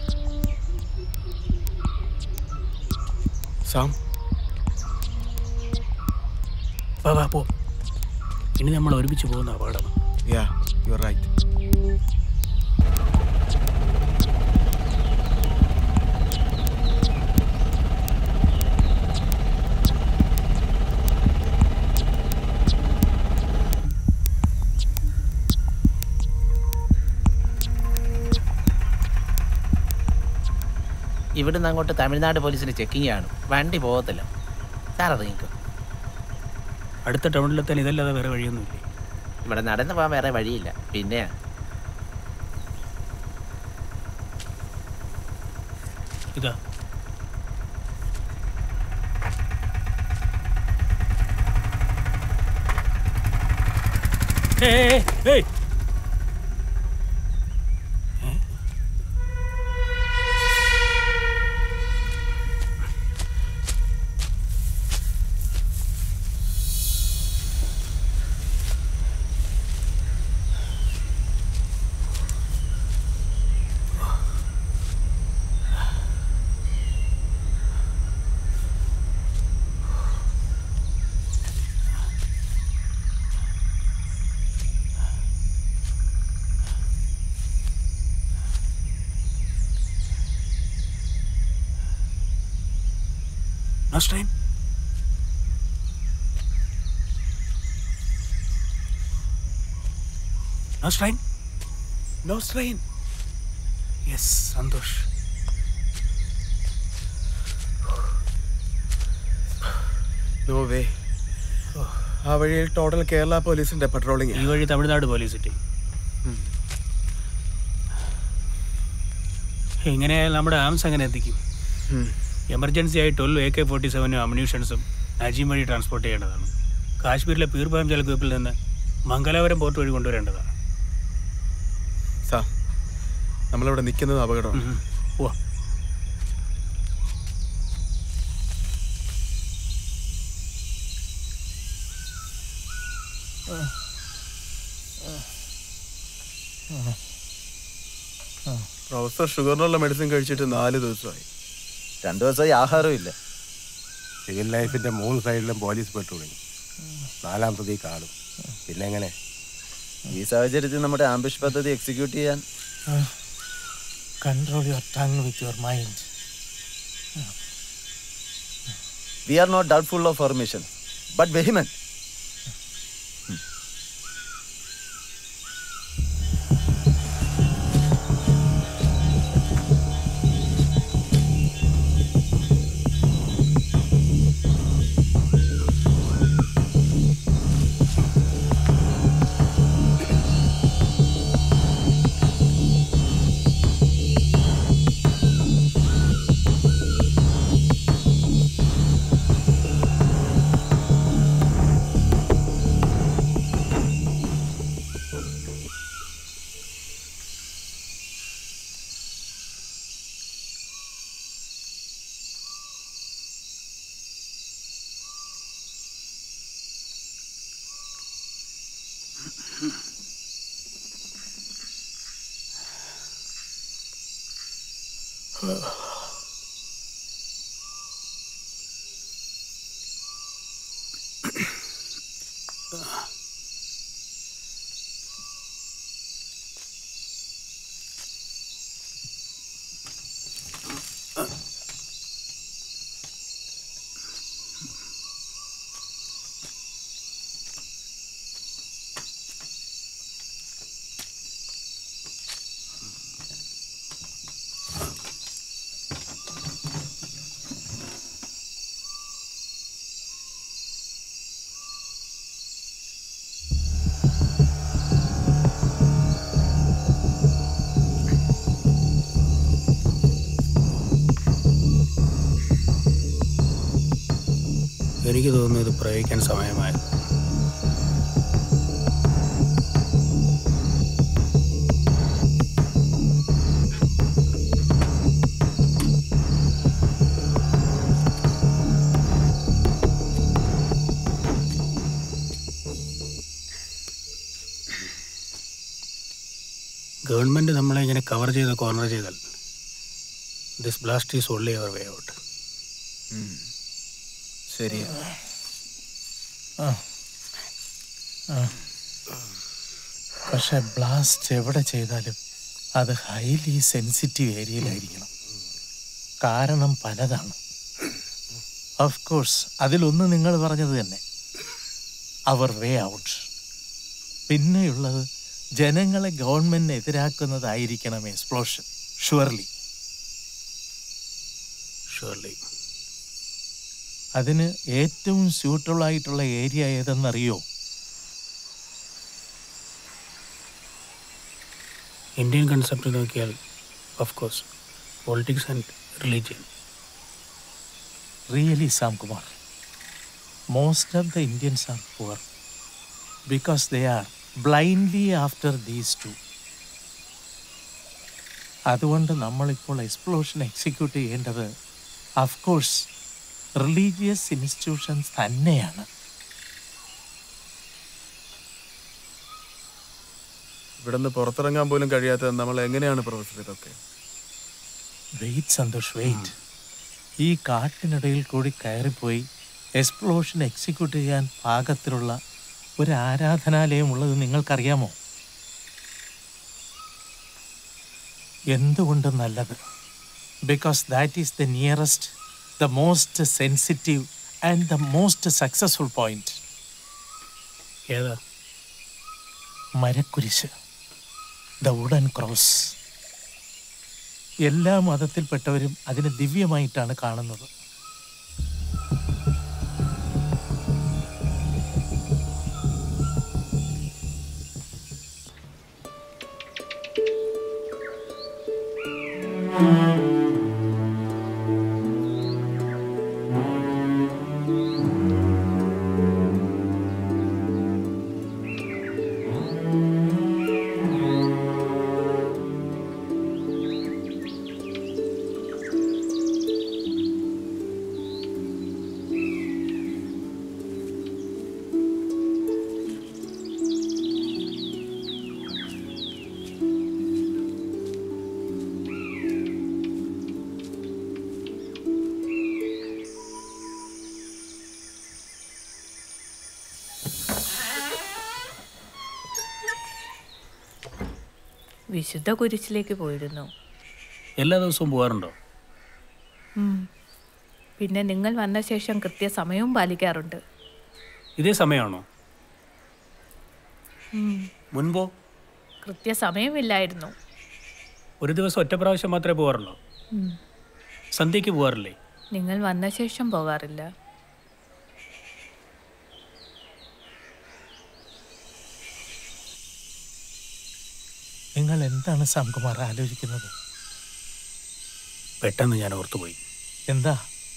സാം വാ വാ പോ ഇനി നമ്മൾ ഒരുമിച്ച് പോകുന്ന അപകടം യാ യു ആർ റൈറ്റ് ഇവിടുന്ന് അങ്ങോട്ട് തമിഴ്നാട് പോലീസിന് ചെക്കിംഗ് ആണ് വണ്ടി പോകത്തില്ല സാർ ഇറങ്ങിക്കോ അടുത്ത ടൗണിലെത്താൻ ഇതല്ലാതെ വേറെ വഴിയൊന്നുമില്ല ഇവിടെ നടന്നു പോകാൻ വേറെ വഴിയില്ല പിന്നെയാ ഇതാ ഏയ്, ഏയ്, ഏയ്. No strain? No strain? No strain. Yes, Santhosh no way ആ വഴിയിൽ ടോട്ടൽ കേരള പോലീസിന്റെ പട്രോളിംഗ് ഈ വഴി തമിഴ്നാട് പോലീസ് കിട്ടി എങ്ങനെയായാലും നമ്മുടെ ആംസ് എങ്ങനെ എത്തിക്കും എമർജൻസി ആയി ട്വൽവ് എ കെ ഫോർട്ടി സെവനും അമ്യൂഷൻസും നജീം വഴി ട്രാൻസ്പോർട്ട് ചെയ്യേണ്ടതാണ് കാശ്മീരിലെ പീർപായം ജലഗ്രൂപ്പിൽ നിന്ന് മംഗലാപുരം പോർട്ട് വഴി കൊണ്ടുവരേണ്ടതാണ് സാ നമ്മളിവിടെ നിൽക്കുന്നത് അപകടമാണ് പോവാം പ്രൊഫസർ ഷുഗറിനുള്ള മെഡിസിൻ കഴിച്ചിട്ട് നാല് ദിവസമായി രണ്ടു ദിവസമായി ആഹാരവും ഇല്ല സിവിൽ ലൈഫിന്റെ മൂന്ന് സൈഡിലും പോലീസ് പെട്രോളിങ് നാലാം പ്രതി കാണും പിന്നെ എങ്ങനെ ഈ സാഹചര്യത്തിൽ നമ്മുടെ ആംബിഷ് പദ്ധതി എക്സിക്യൂട്ട് ചെയ്യാൻ control your tongue with your mind we are not doubtful of formation but vehement എനിക്ക് തോന്നുന്നു ഇത് പ്രയോഗിക്കാൻ സമയമായി ഗവൺമെൻറ് നമ്മളെ ഇങ്ങനെ കവർ ചെയ്ത് കോർണർ ചെയ്താൽ this blast is only our way out ശരിയാ ആ. ആ. പക്ഷെ ബ്ലാസ്റ്റ് എവിടെ ചെയ്താലും അത് ഹൈലി സെൻസിറ്റീവ് ഏരിയയിലായിരിക്കണം കാരണം പലതാണ് ഓഫ് കോഴ്സ് അതിലൊന്ന് നിങ്ങൾ പറഞ്ഞത് തന്നെ അവർ വേ ഔട്ട് പിന്നെയുള്ളത് ജനങ്ങളെ ഗവൺമെന്റിന് എതിരാക്കുന്നതായിരിക്കണം എക്സ്പ്ലോഷൻ ഷുവർലി ഷുവർലി അതിന് ഏറ്റവും സ്യൂട്ടബിൾ ആയിട്ടുള്ള ഏരിയ ഏതെന്നറിയോ ഇന്ത്യൻ കൺസെപ്റ്റ് നോക്കിയാൽ of course politics and religion really Samkumar most of the Indians are poor because they are blindly after these two അതുകൊണ്ട് നമ്മളിപ്പോൾ എക്സ്പ്ലോഷൻ എക്സിക്യൂട്ട് ചെയ്യേണ്ടത് അഫ്കോഴ്സ് റിലീജിയസ് ഇൻസ്റ്റിറ്റ്യൂഷൻസ് തന്നെയാണ് ഇവിടെ നിന്ന് പുറത്തിറങ്ങാൻ പോലും കഴിയാത്തത് നമ്മൾ എങ്ങനെയാണ് പ്രൊഫസർ ഇതൊക്കെ വെയിറ്റ് സന്തോഷ് വെയിറ്റ് ഈ കാട്ടിനിടയിൽ കൂടി കയറിപ്പോയി എക്സ്പ്ലോഷൻ എക്സിക്യൂട്ട് ചെയ്യാൻ പാകത്തിലുള്ള ഒരു ആരാധനാലയം ഉള്ളത് നിങ്ങൾക്കറിയാമോ എന്തുകൊണ്ട് നല്ലത് because that is the nearest the most sensitive and the most successful point. ഏതാ മരക്കുരിശ് ദ വുഡൻ ക്രോസ് എല്ലാ മതത്തിൽപ്പെട്ടവരും അതിനെ ദിവ്യമായിട്ടാണ് കാണുന്നത് വിശുദ്ധ കുരിശിലേക്ക് പോയിരുന്നു എല്ലാ ദിവസവും പോകാറുണ്ടോ ഉം. പിന്നെ നിങ്ങൾ വന്ന ശേഷം കൃത്യസമയവും പാലിക്കാറുണ്ട് ഇതേ സമയമാണോ ഉം. മുൻപോ കൃത്യസമയമില്ലായിരുന്നു ഒരു ദിവസം ഒറ്റ പ്രാവശ്യം മാത്രമേ പോകാറുള്ളൂ ഉം. സന്ധ്യയ്ക്ക് പോകാറില്ലേ നിങ്ങൾ വന്ന ശേഷം പോകാറില്ല നിങ്ങൾ എന്താണ് സാംകുമാർ ആലോചിക്കുന്നത് പെട്ടെന്ന് ഞാൻ ഓർത്തുപോയി എന്താ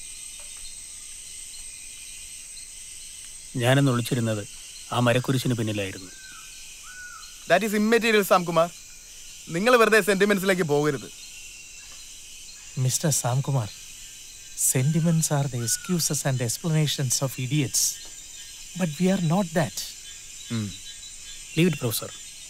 ഞാനെന്ന് വിളിച്ചിരുന്നത് ആ മരക്കുരിശിന് പിന്നിലായിരുന്നു ദാറ്റ് ഈസ് ഇമ്മെറ്റീരിയൽ സാംകുമാർ നിങ്ങൾ വെറുതെ സെന്റിമെന്റ്സിലേക്ക് പോകരുത് mister Samkumar sentiments are the excuses and explanations of idiots but we are not that leave it professor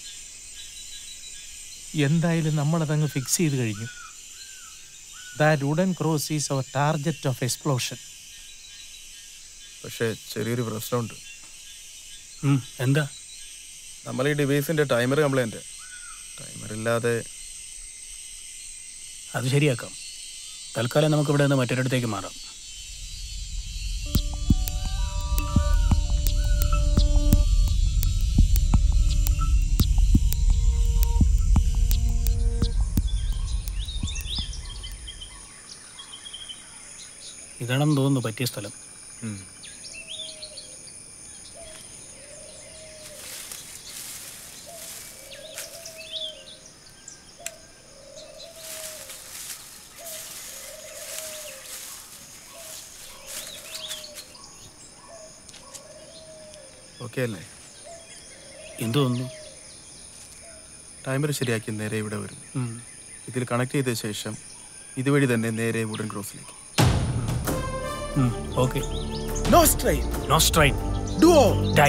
എന്തായാലും നമ്മളതങ്ങ് ഫിക്സ് ചെയ്ത് കഴിഞ്ഞു that wooden cross is our target of explosion പക്ഷേ ചെറിയൊരു പ്രശ്നമുണ്ട് എന്താ നമ്മൾ ഈ ഡിവൈസിന്റെ ടൈമർ കംപ്ലൈന്റ് ടൈമർ ഇല്ലാതെ അത് ശരിയാക്കാം തൽക്കാലം നമുക്ക് ഇവിടെ നിന്ന് മറ്റൊരിടത്തേക്ക് മാറാം ഇതാണെന്ന് തോന്നുന്നു പറ്റിയ സ്ഥലം ഓക്കെ അല്ലേ എന്തു തോന്നുന്നു ടൈമർ ശരിയാക്കി നേരെ ഇവിടെ വരും ഉം. ഇതിൽ കണക്ട് ചെയ്ത ശേഷം ഇതുവഴി തന്നെ നേരെ വുഡൻ ക്രോസിലേക്ക് okay no strain no strain do or die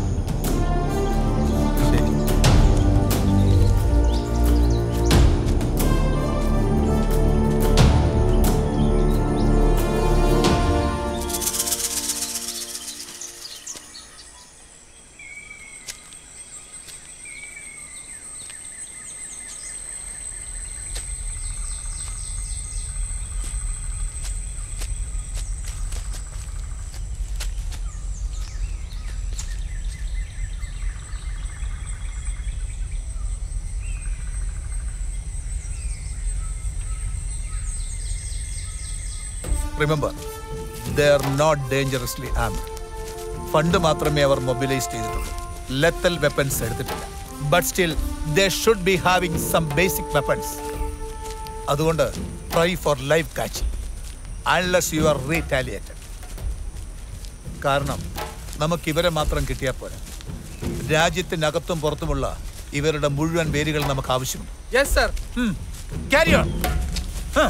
remember they are not dangerously armed fund മാത്രമേ അവർ മൊബിലൈസ് ചെയ്തിട്ടുള്ളൂ ലെത്തൽ വെപ്പൺസ് എടുത്തിട്ടില്ല but still they should be having some basic weapons അതുകൊണ്ട് try for life catching unless you are retaliated കാരണം നമുക്ക് ഇവരെ മാത്രം കിട്ടിയാൽ പോരാ രാജ്യത്തിനകത്തും പുറത്തുമുള്ള ഇവരുടെ മുഴുവൻ പേരുകൾ നമുക്ക് ആവശ്യമുണ്ട് yes sir Carry on. Huh.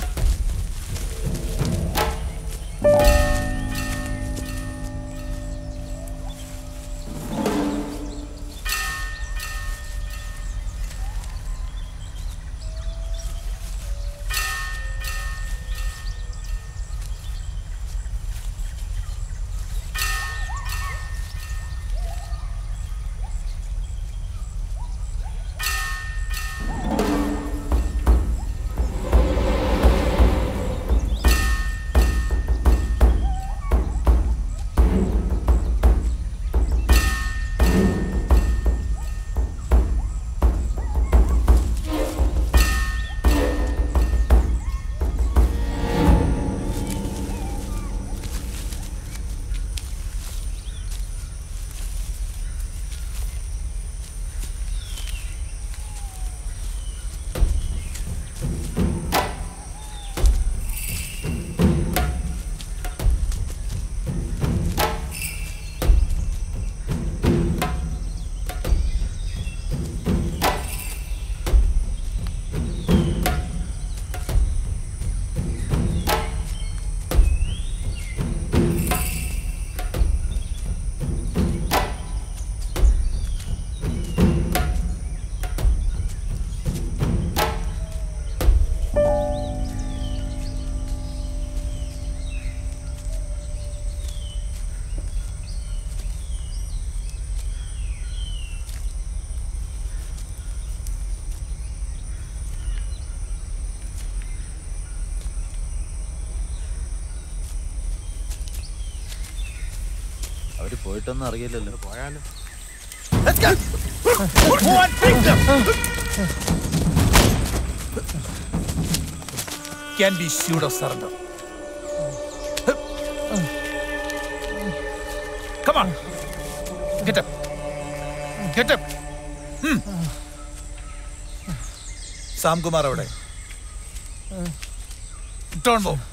അവര് പോയിട്ടൊന്നും അറിയില്ലല്ലോ പോയാലോ Can be assured of surrender. Come on. Get up. Get up. Hmm. സാംകുമാർ അവിടെ Don't move.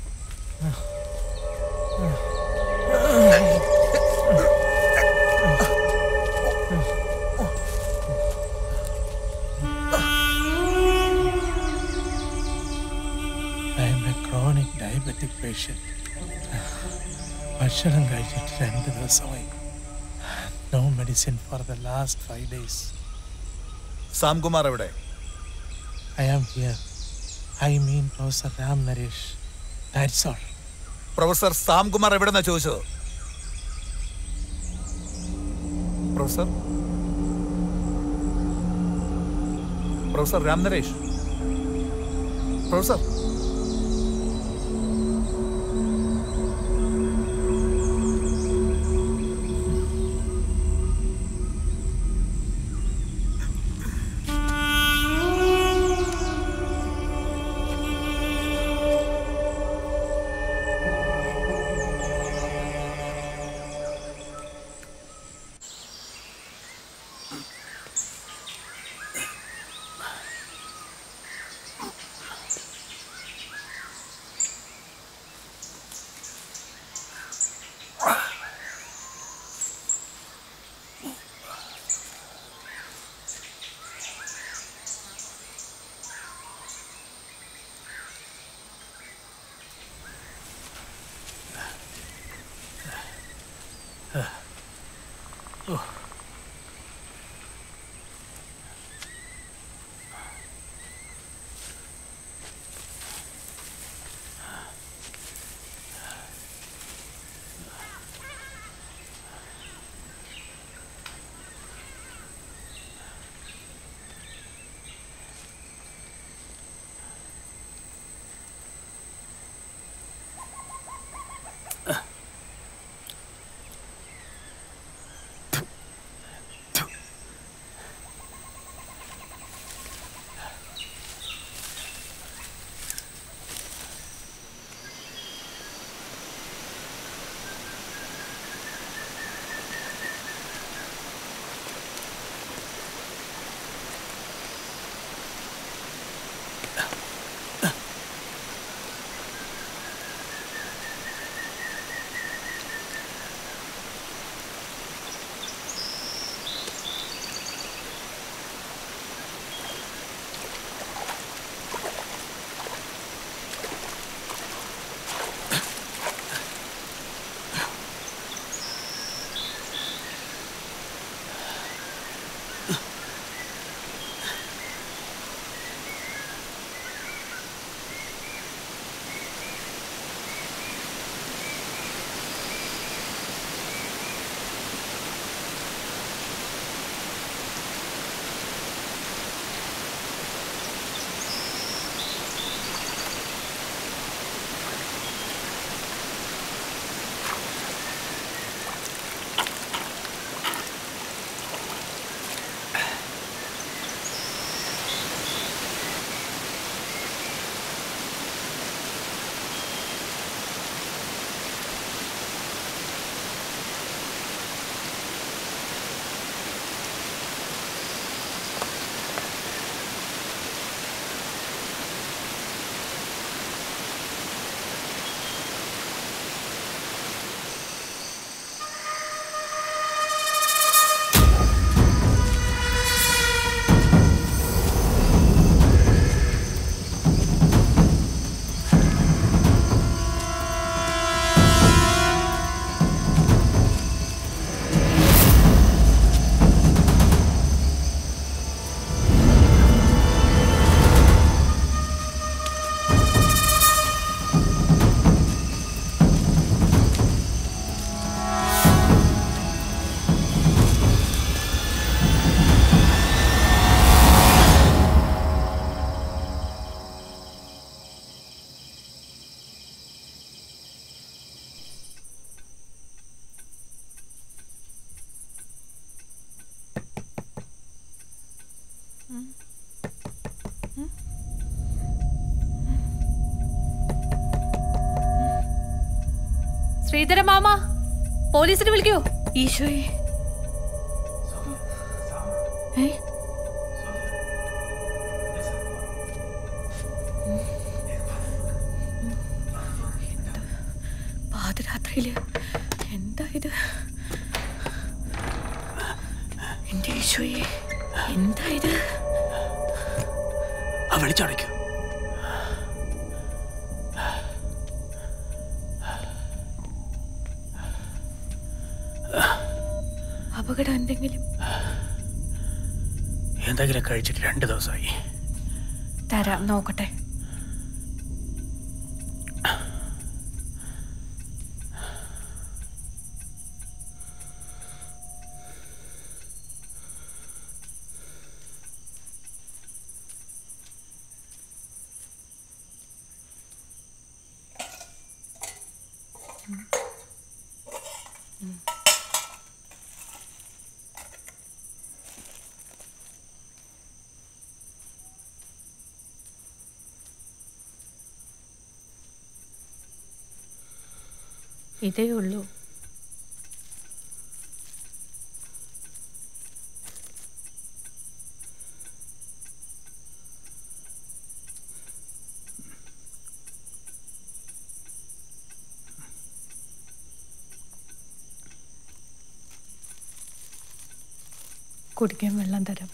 I am a chronic diabetic patient. ഭക്ഷണം കഴിച്ചിട്ട് രണ്ട് ദിവസമായി no medicine for the last five days Samkumar എവിടെ I am here I mean professor Ram Naresh that's all professor Samkumar എവിടെന്നാ ചോദിച്ചത് professor professor Ram Naresh professor Sridhara മാമ പോലീസിനെ വിളിക്കോ ഈശോയെ ഏ? എന്താ? പാതിരാത്രിയില് എന്താ ഇത് എന്റെ ഈശോയെ എന്താ ഇത് ആ വിളിച്ചടയ്ക്കൂ അപകടം എന്തെങ്കിലും എന്തെങ്കിലും കഴിച്ചിട്ട് രണ്ട് ദിവസമായി തരാം നോക്കട്ടെ ഇതേ ഉള്ളൂ കുടിക്കാൻ വെള്ളം തരാം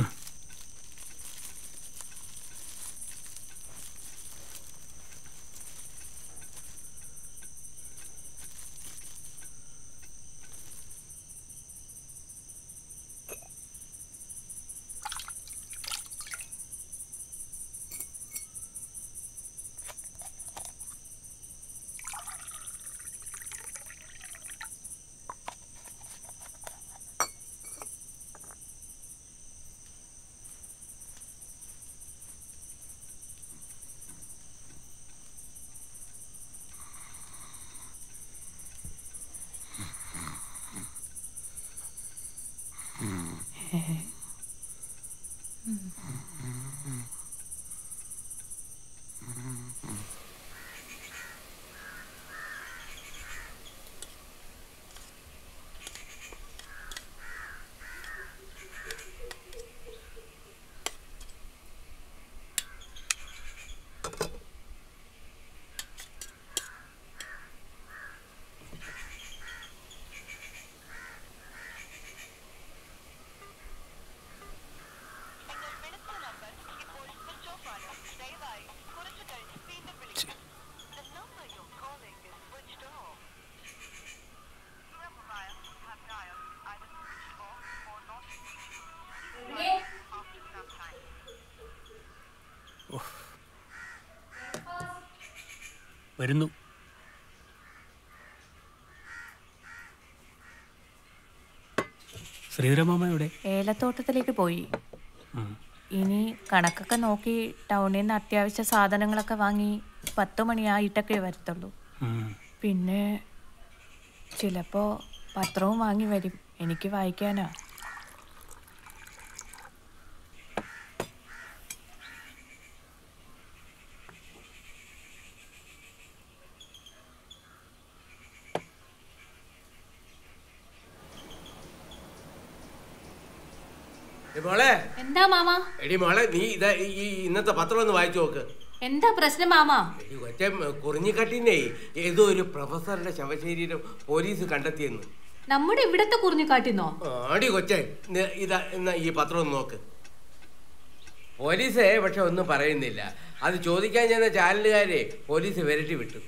വരുന്നു ശ്രീധരമാമ എവിടെ ഏലത്തോട്ടത്തിലേക്ക് പോയി ഇനി കണക്കൊക്കെ നോക്കി ടൗണിൽ നിന്ന് അത്യാവശ്യ സാധനങ്ങളൊക്കെ വാങ്ങി പത്ത് മണിയായിട്ടൊക്കെ വരത്തുള്ളൂ പിന്നെ ചിലപ്പോ പത്രവും വാങ്ങി വരും എനിക്ക് വായിക്കാനാ ഏ മോളെ എന്താ മാമ എടി മോളെ നീ ഇതാ ഈ ഈ ഇന്നത്തെ പത്രം ഒന്ന് വായിച്ചു നോക്ക് എന്താ പ്രശ്നം മാമ എടി കൊച്ചെ കുറിഞ്ഞിക്കട്ടിനെ ഏതോ ഒരു പ്രൊഫസറുടെ ശവശരീരം പോലീസ് കണ്ടെത്തിയെന്ന് നമ്മുടെ ഇവിടത്തെ കുറിഞ്ഞുകാട്ടിന്നോ ആടി കൊച്ചെ ന- ഇതാ എന്നാ ഈ പത്രം ഒന്ന് നോക്ക് പോലീസേ പക്ഷെ ഒന്നും പറയുന്നില്ല അത് ചോദിക്കാൻ ചെന്ന ചാനലുകാരെ പോലീസ് വിരട്ടി വിട്ടു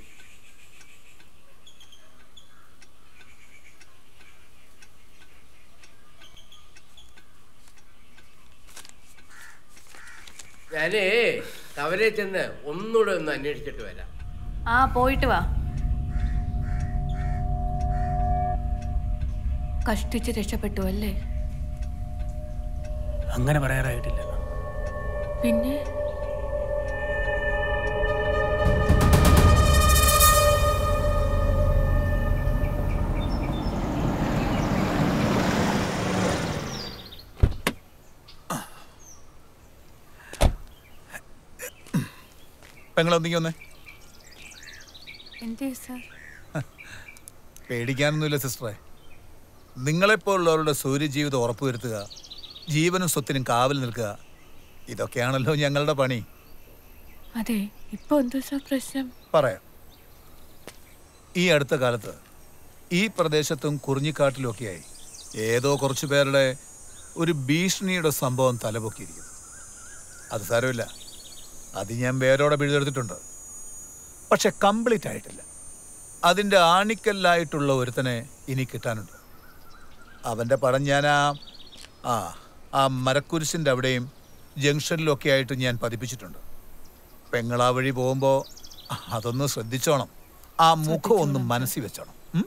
ഞാനേ കവലെ ചെന്ന് ഒന്നുകൂടെ ഒന്ന് അന്വേഷിച്ചിട്ട് വരാം ആ പോയിട്ട് വാ കഷ്ടിച്ച് രക്ഷപ്പെട്ടു അല്ലേ അങ്ങനെ പറയാറായിട്ടില്ല പിന്നെ പെങ്ങളൊന്നിങ്ങി വന്നേ എന്തേ സാർ പേടിക്കാനൊന്നുമില്ല സിസ്റ്ററെ നിങ്ങളെപ്പോലുള്ളവരുടെ സൂര്യജീവിതം ഉറപ്പുവരുത്തുക ജീവനും സ്വത്തിനും കാവൽ നിൽക്കുക ഇതൊക്കെയാണല്ലോ ഞങ്ങളുടെ പണി അതെ ഇപ്പൊ എന്താ സാർ പ്രശ്നം പറയാം ഈ അടുത്ത കാലത്ത് ഈ പ്രദേശത്തും കുറിഞ്ഞിക്കാട്ടിലുമൊക്കെയായി ഏതോ കുറച്ചു പേരുടെ ഒരു ഭീഷണിയുടെ സംഭവം തലപൊക്കിയിരിക്കുന്നു അത് സാരമില്ല അത് ഞാൻ വേരോടെ പിഴുതെടുത്തിട്ടുണ്ട് പക്ഷെ കംപ്ലീറ്റ് ആയിട്ടില്ല അതിൻ്റെ ആണിക്കല്ലായിട്ടുള്ള ഒരുത്തനെ ഇനി കിട്ടാനുണ്ട് അവൻ്റെ പടം ഞാൻ ആ ആ ആ മരക്കുരിശിൻ്റെ അവിടെയും ജംഗ്ഷനിലൊക്കെ ആയിട്ട് ഞാൻ പതിപ്പിച്ചിട്ടുണ്ട് പെങ്ങളാ വഴി പോകുമ്പോൾ അതൊന്ന് ശ്രദ്ധിച്ചോണം ആ മുഖം ഒന്ന് മനസ്സിൽ വെച്ചോണം ഉം?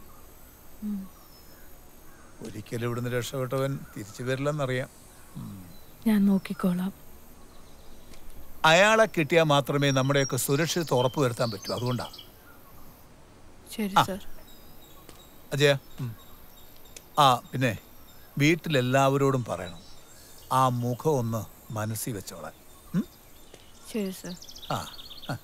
ഒരിക്കലും ഇവിടുന്ന് രക്ഷപ്പെട്ടവൻ തിരിച്ചു വരില്ലെന്നറിയാം ഞാൻ നോക്കിക്കോളാം അയാളെ കിട്ടിയാൽ മാത്രമേ നമ്മുടെയൊക്കെ സുരക്ഷിതത്വം ഉറപ്പുവരുത്താൻ പറ്റൂ അതുകൊണ്ടാണ് ശരി ആ. സാർ അജയ ആ പിന്നെ വീട്ടിലെല്ലാവരോടും പറയണം ആ മുഖം ഒന്ന് മനസ്സിൽ വെച്ചോളാൻ ശരി സാർ ആ ആ.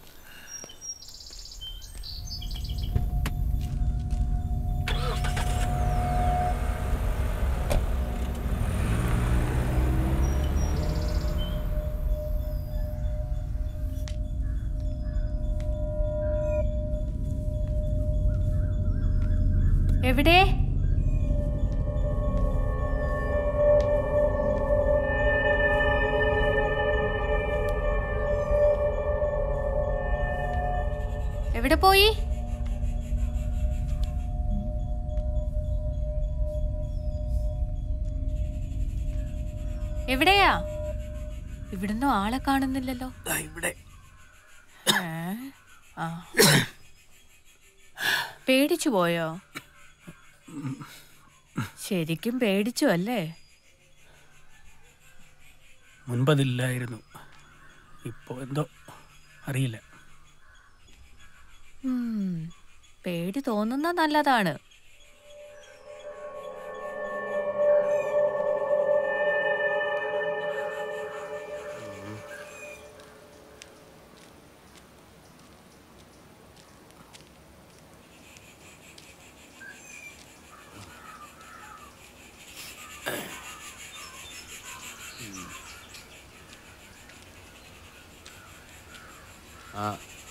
എവിടെ എവിടെ പോയി എവിടെയാ ഇവിടുന്ന് ആളെ കാണുന്നില്ലല്ലോ ഇവിടെ ഏ? ആ. പേടിച്ചു പോയോ ശരിക്കും പേടിച്ചു അല്ലേ മുൻപതില്ലായിരുന്നു ഇപ്പോൾ എന്തോ അറിയില്ല ഉം, പേടി തോന്നുന്ന നല്ലതാണ് ആ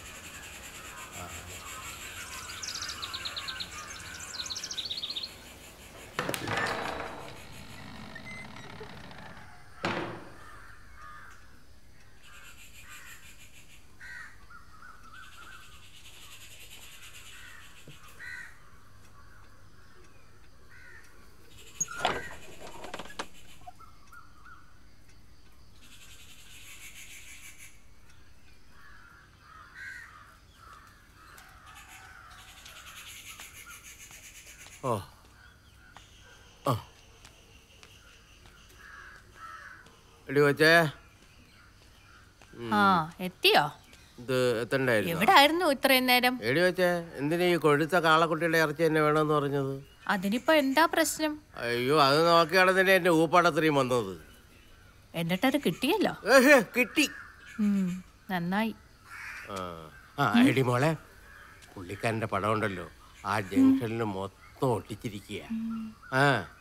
ഓ ആ എടി കൊച്ചേ ഉം. ആ എത്തിയോ ഇത് എത്തണ്ടായിരുന്നു എവിടായിരുന്നു ഇത്രയും നേരം എടി കൊച്ചേ എന്തിനാ ഈ കൊഴുത്ത കാളക്കുട്ടിയുടെ ഇറച്ചി തന്നെ വേണമെന്ന് പറഞ്ഞത് അതിനിപ്പോ എന്താ പ്രശ്നം അയ്യോ അത് നോക്കിയാണ് തന്നെ എന്റെ ഊപ്പാടത്രയും വന്നത് എന്നിട്ടത് കിട്ടിയല്ലോ ഏഹ്, കിട്ടി ഉം, നന്നായി ആ. ആ എടി മോളെ പുള്ളിക്കാരന്റെ പടം ഉണ്ടല്ലോ ആ ജംഗ്ഷനിൽ മൊത്തം ഒട്ടിച്ചിരിക്കുക ആ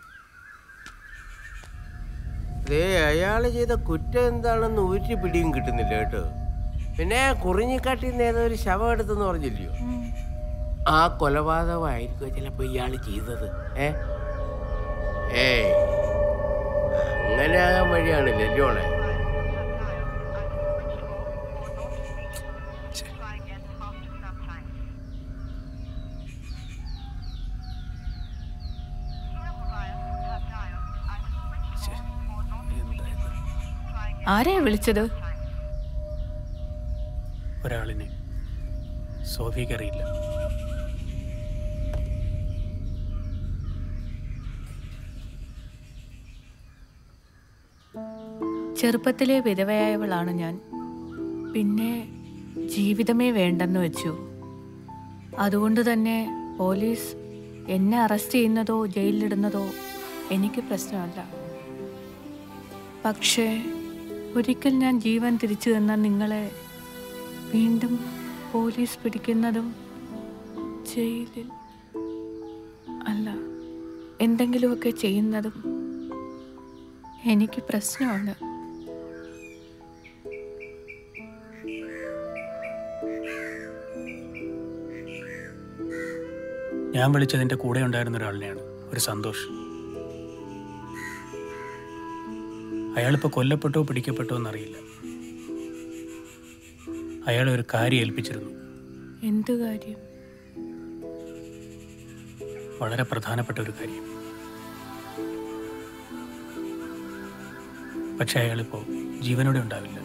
ദേ അയാള് ചെയ്ത കുറ്റം എന്താണെന്ന് ഒരു പിടിയും കിട്ടുന്നില്ല കേട്ടോ പിന്നെ കുറിഞ്ഞിക്കാട്ടിൽ നിന്ന് ഏതോ ഒരു ശവം എടുത്തെന്ന് പറഞ്ഞില്ലയോ ആ കൊലപാതകമായിരിക്കും ചിലപ്പോ ഇയാള് ചെയ്തത് ഏ ഏയ് അങ്ങനെ ആകാൻ വഴിയാണില്ലേ മോളെ ആരെയാ വിളിച്ചത് ഒരാളിനെ സോഫിക്കറിയില്ല ചെറുപ്പത്തിലെ വിധവയായവളാണ് ഞാൻ പിന്നെ ജീവിതമേ വേണ്ടെന്ന് വെച്ചു അതുകൊണ്ട് തന്നെ പോലീസ് എന്നെ അറസ്റ്റ് ചെയ്യുന്നതോ ജയിലിലിടുന്നതോ എനിക്ക് പ്രശ്നമല്ല പക്ഷേ ഒരിക്കൽ ഞാൻ ജീവൻ തിരിച്ചു തന്ന നിങ്ങളെ വീണ്ടും പോലീസ് പിടിക്കുന്നതും ജയിലിൽ എന്തെങ്കിലുമൊക്കെ ചെയ്യുന്നതും എനിക്ക് പ്രശ്നമാണ് ഞാൻ വിളിച്ചതിൻ്റെ കൂടെ ഉണ്ടായിരുന്ന ഒരാളിനെയാണ് ഒരു സന്തോഷ് അയാളിപ്പോൾ കൊല്ലപ്പെട്ടോ പിടിക്കപ്പെട്ടോ എന്നറിയില്ല അയാളെ ഒരു കാര്യം ഏൽപ്പിച്ചിരുന്നു എന്തു കാര്യം വളരെ പ്രധാനപ്പെട്ട ഒരു കാര്യം പക്ഷെ അയാളിപ്പോൾ ജീവനോടെ ഉണ്ടാവില്ല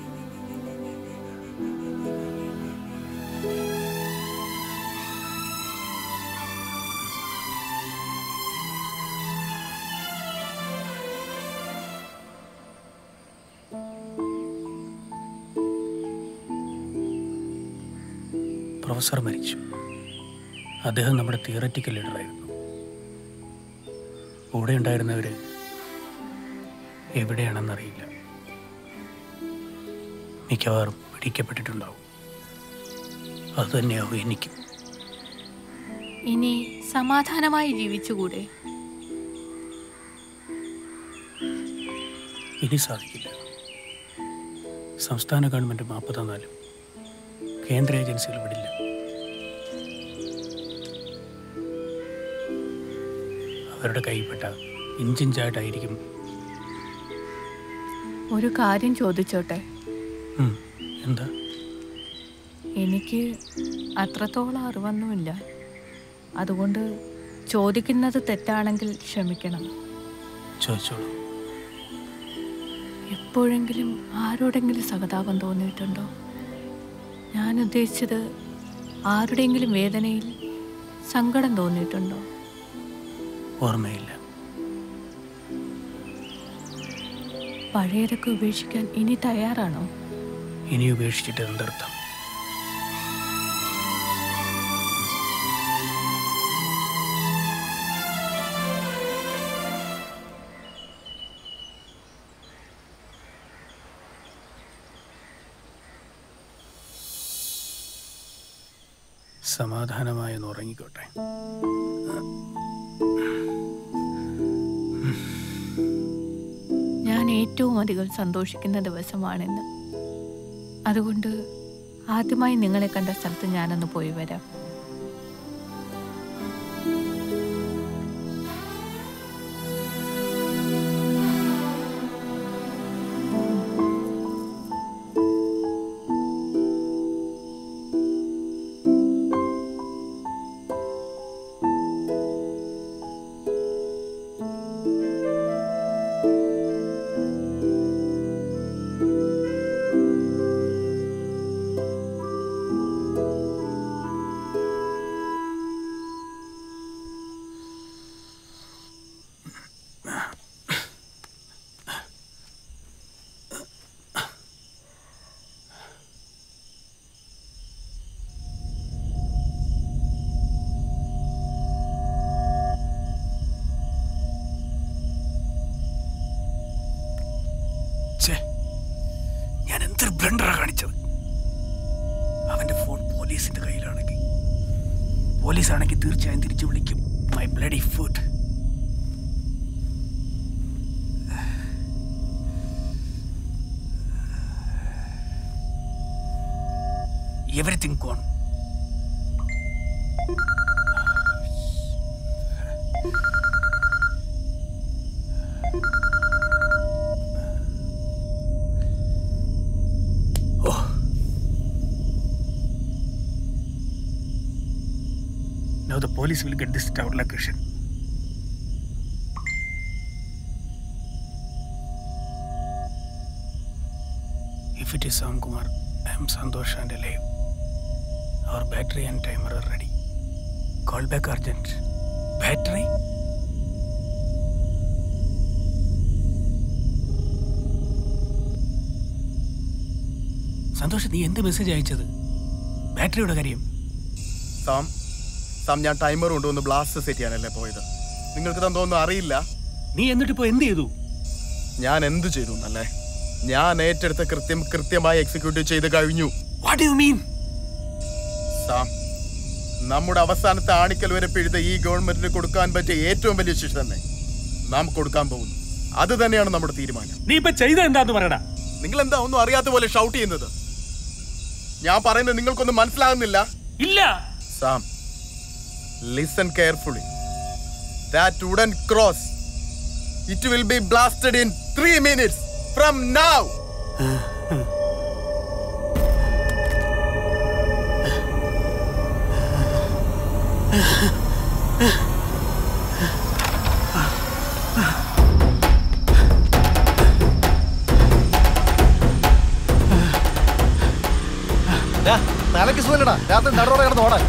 പ്രൊഫസർ മരിച്ചു അദ്ദേഹം നമ്മുടെ തിയററ്റിക്കൽ ലീഡറായിരുന്നു കൂടെ ഉണ്ടായിരുന്നവർ എവിടെയാണെന്നറിയില്ല മിക്കവാറും പിടിക്കപ്പെട്ടിട്ടുണ്ടാവും അതുതന്നെയാവും എനിക്കും ഇനി സമാധാനമായി ജീവിച്ചുകൂടെ ഇനി സാധിക്കില്ല സംസ്ഥാന ഗവൺമെൻറ് മാപ്പ് തന്നാലും കേന്ദ്ര ഏജൻസികൾ വിടില്ല അവരുടെ കൈപ്പെട്ട ഇഞ്ചിഞ്ചായിട്ടായിരിക്കും ഒരു കാര്യം ചോദിച്ചോട്ടെ ഉം, എന്താ എനിക്ക് അത്രത്തോളം അറിവൊന്നുമില്ല അതുകൊണ്ട് ചോദിക്കുന്നത് തെറ്റാണെങ്കിൽ ക്ഷമിക്കണം ചോദിച്ചോളൂ എപ്പോഴെങ്കിലും ആരോടെങ്കിലും സഹതാപം തോന്നിയിട്ടുണ്ടോ ഞാൻ ഉദ്ദേശിച്ചത് ആരുടെയെങ്കിലും വേദനയിൽ സങ്കടം തോന്നിയിട്ടുണ്ടോ ഓർമ്മയില്ല പഴയതൊക്കെ ഉപേക്ഷിക്കാൻ ഇനി തയ്യാറാണോ ഇനി ഉപേക്ഷിച്ചിട്ട് എന്തർത്ഥം സമാധാനമായി ഒന്ന് ഉറങ്ങിക്കോട്ടെ ഞാൻ ഏറ്റവും അധികം സന്തോഷിക്കുന്ന ദിവസമാണിന്ന് അതുകൊണ്ട് ആദ്യമായി നിങ്ങളെ കണ്ട സ്ഥലത്ത് ഞാനൊന്ന് പോയി വരാം ഛേ, ഞാൻ എന്തൊരു ബ്ലണ്ടറാ കാണിച്ചത് അവന്റെ ഫോൺ പോലീസിന്റെ കയ്യിലാണെങ്കിൽ പോലീസ് ആണെങ്കിൽ തീർച്ചയായും തിരിച്ചു വിളിക്കും my bloody food everything corn Now the police will get this tower location. If it is Sam Kumar, I am Santosh and alive. Our battery and timer are ready. Call back urgent. Battery? Santhosh നീ എന്ത് message അയച്ചത് ബാറ്ററിയുടെ കാര്യം Sam Sam ഞാൻ timer കൊണ്ടുവന്ന് blast set ചെയ്യാനല്ലേ പോയത് നിങ്ങൾക്ക് തന്തോന്നും അറിയില്ല നീ എന്നിട്ട് ഇപ്പോ എന്ത് ചെയ്തു ഞാൻ എന്ത് ചെയ്തു എന്നല്ലേ ഞാൻ ഏറ്റെടുത്ത കൃത്യം കൃത്യമായി എക്സിക്യൂട്ട് ചെയ്ത് കഴിഞ്ഞു വാട്ട് യു മീൻ സാം നമ്മുടെ അവസാനത്തെ ആണിക്കൽ വരെ പിഴുത ഈ ഗവൺമെന്റിന് കൊടുക്കാൻ പറ്റിയ ഏറ്റവും വലിയ ശിക്ഷ തന്നെ നാം കൊടുക്കാൻ പോകുന്നു അത് തന്നെയാണ് നമ്മുടെ തീരുമാനം നീ ഇപ്പൊ ചെയ്ത എന്താന്ന് പറയടാ നിങ്ങൾ എന്താ ഒന്നും അറിയാത്ത പോലെ ഷൗട്ട് ചെയ്യുന്നത് ഞാൻ പറയുന്നത് നിങ്ങൾക്കൊന്നും മനസ്സിലാകുന്നില്ല ഇല്ല Sam listen carefully that wooden cross it will be blasted in three minutes from now തലക്ക് സുഖല്ലടാ രാത്രി നടുറോടെ കിടന്ന് ഓടാൻ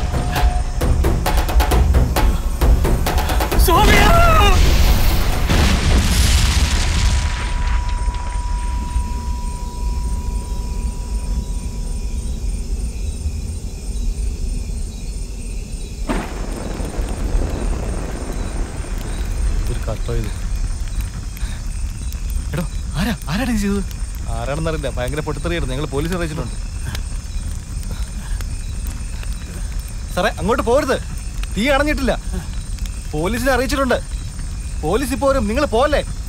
ഒരു കട്ടോ ഇത് എടോ ആരാ ആരാണ് ഇത് ചെയ്തത് ആരാണെന്നറിയില്ല ഭയങ്കര പൊട്ടിത്തെറിയായിരുന്നു ഞങ്ങൾ പോലീസ് അറിയിച്ചിട്ടുണ്ട് സാറേ അങ്ങോട്ട് പോരുത് തീ അണഞ്ഞിട്ടില്ല പോലീസിനെ അറിയിച്ചിട്ടുണ്ട് പോലീസ് ഇപ്പോൾ വരും നിങ്ങൾ പോലെ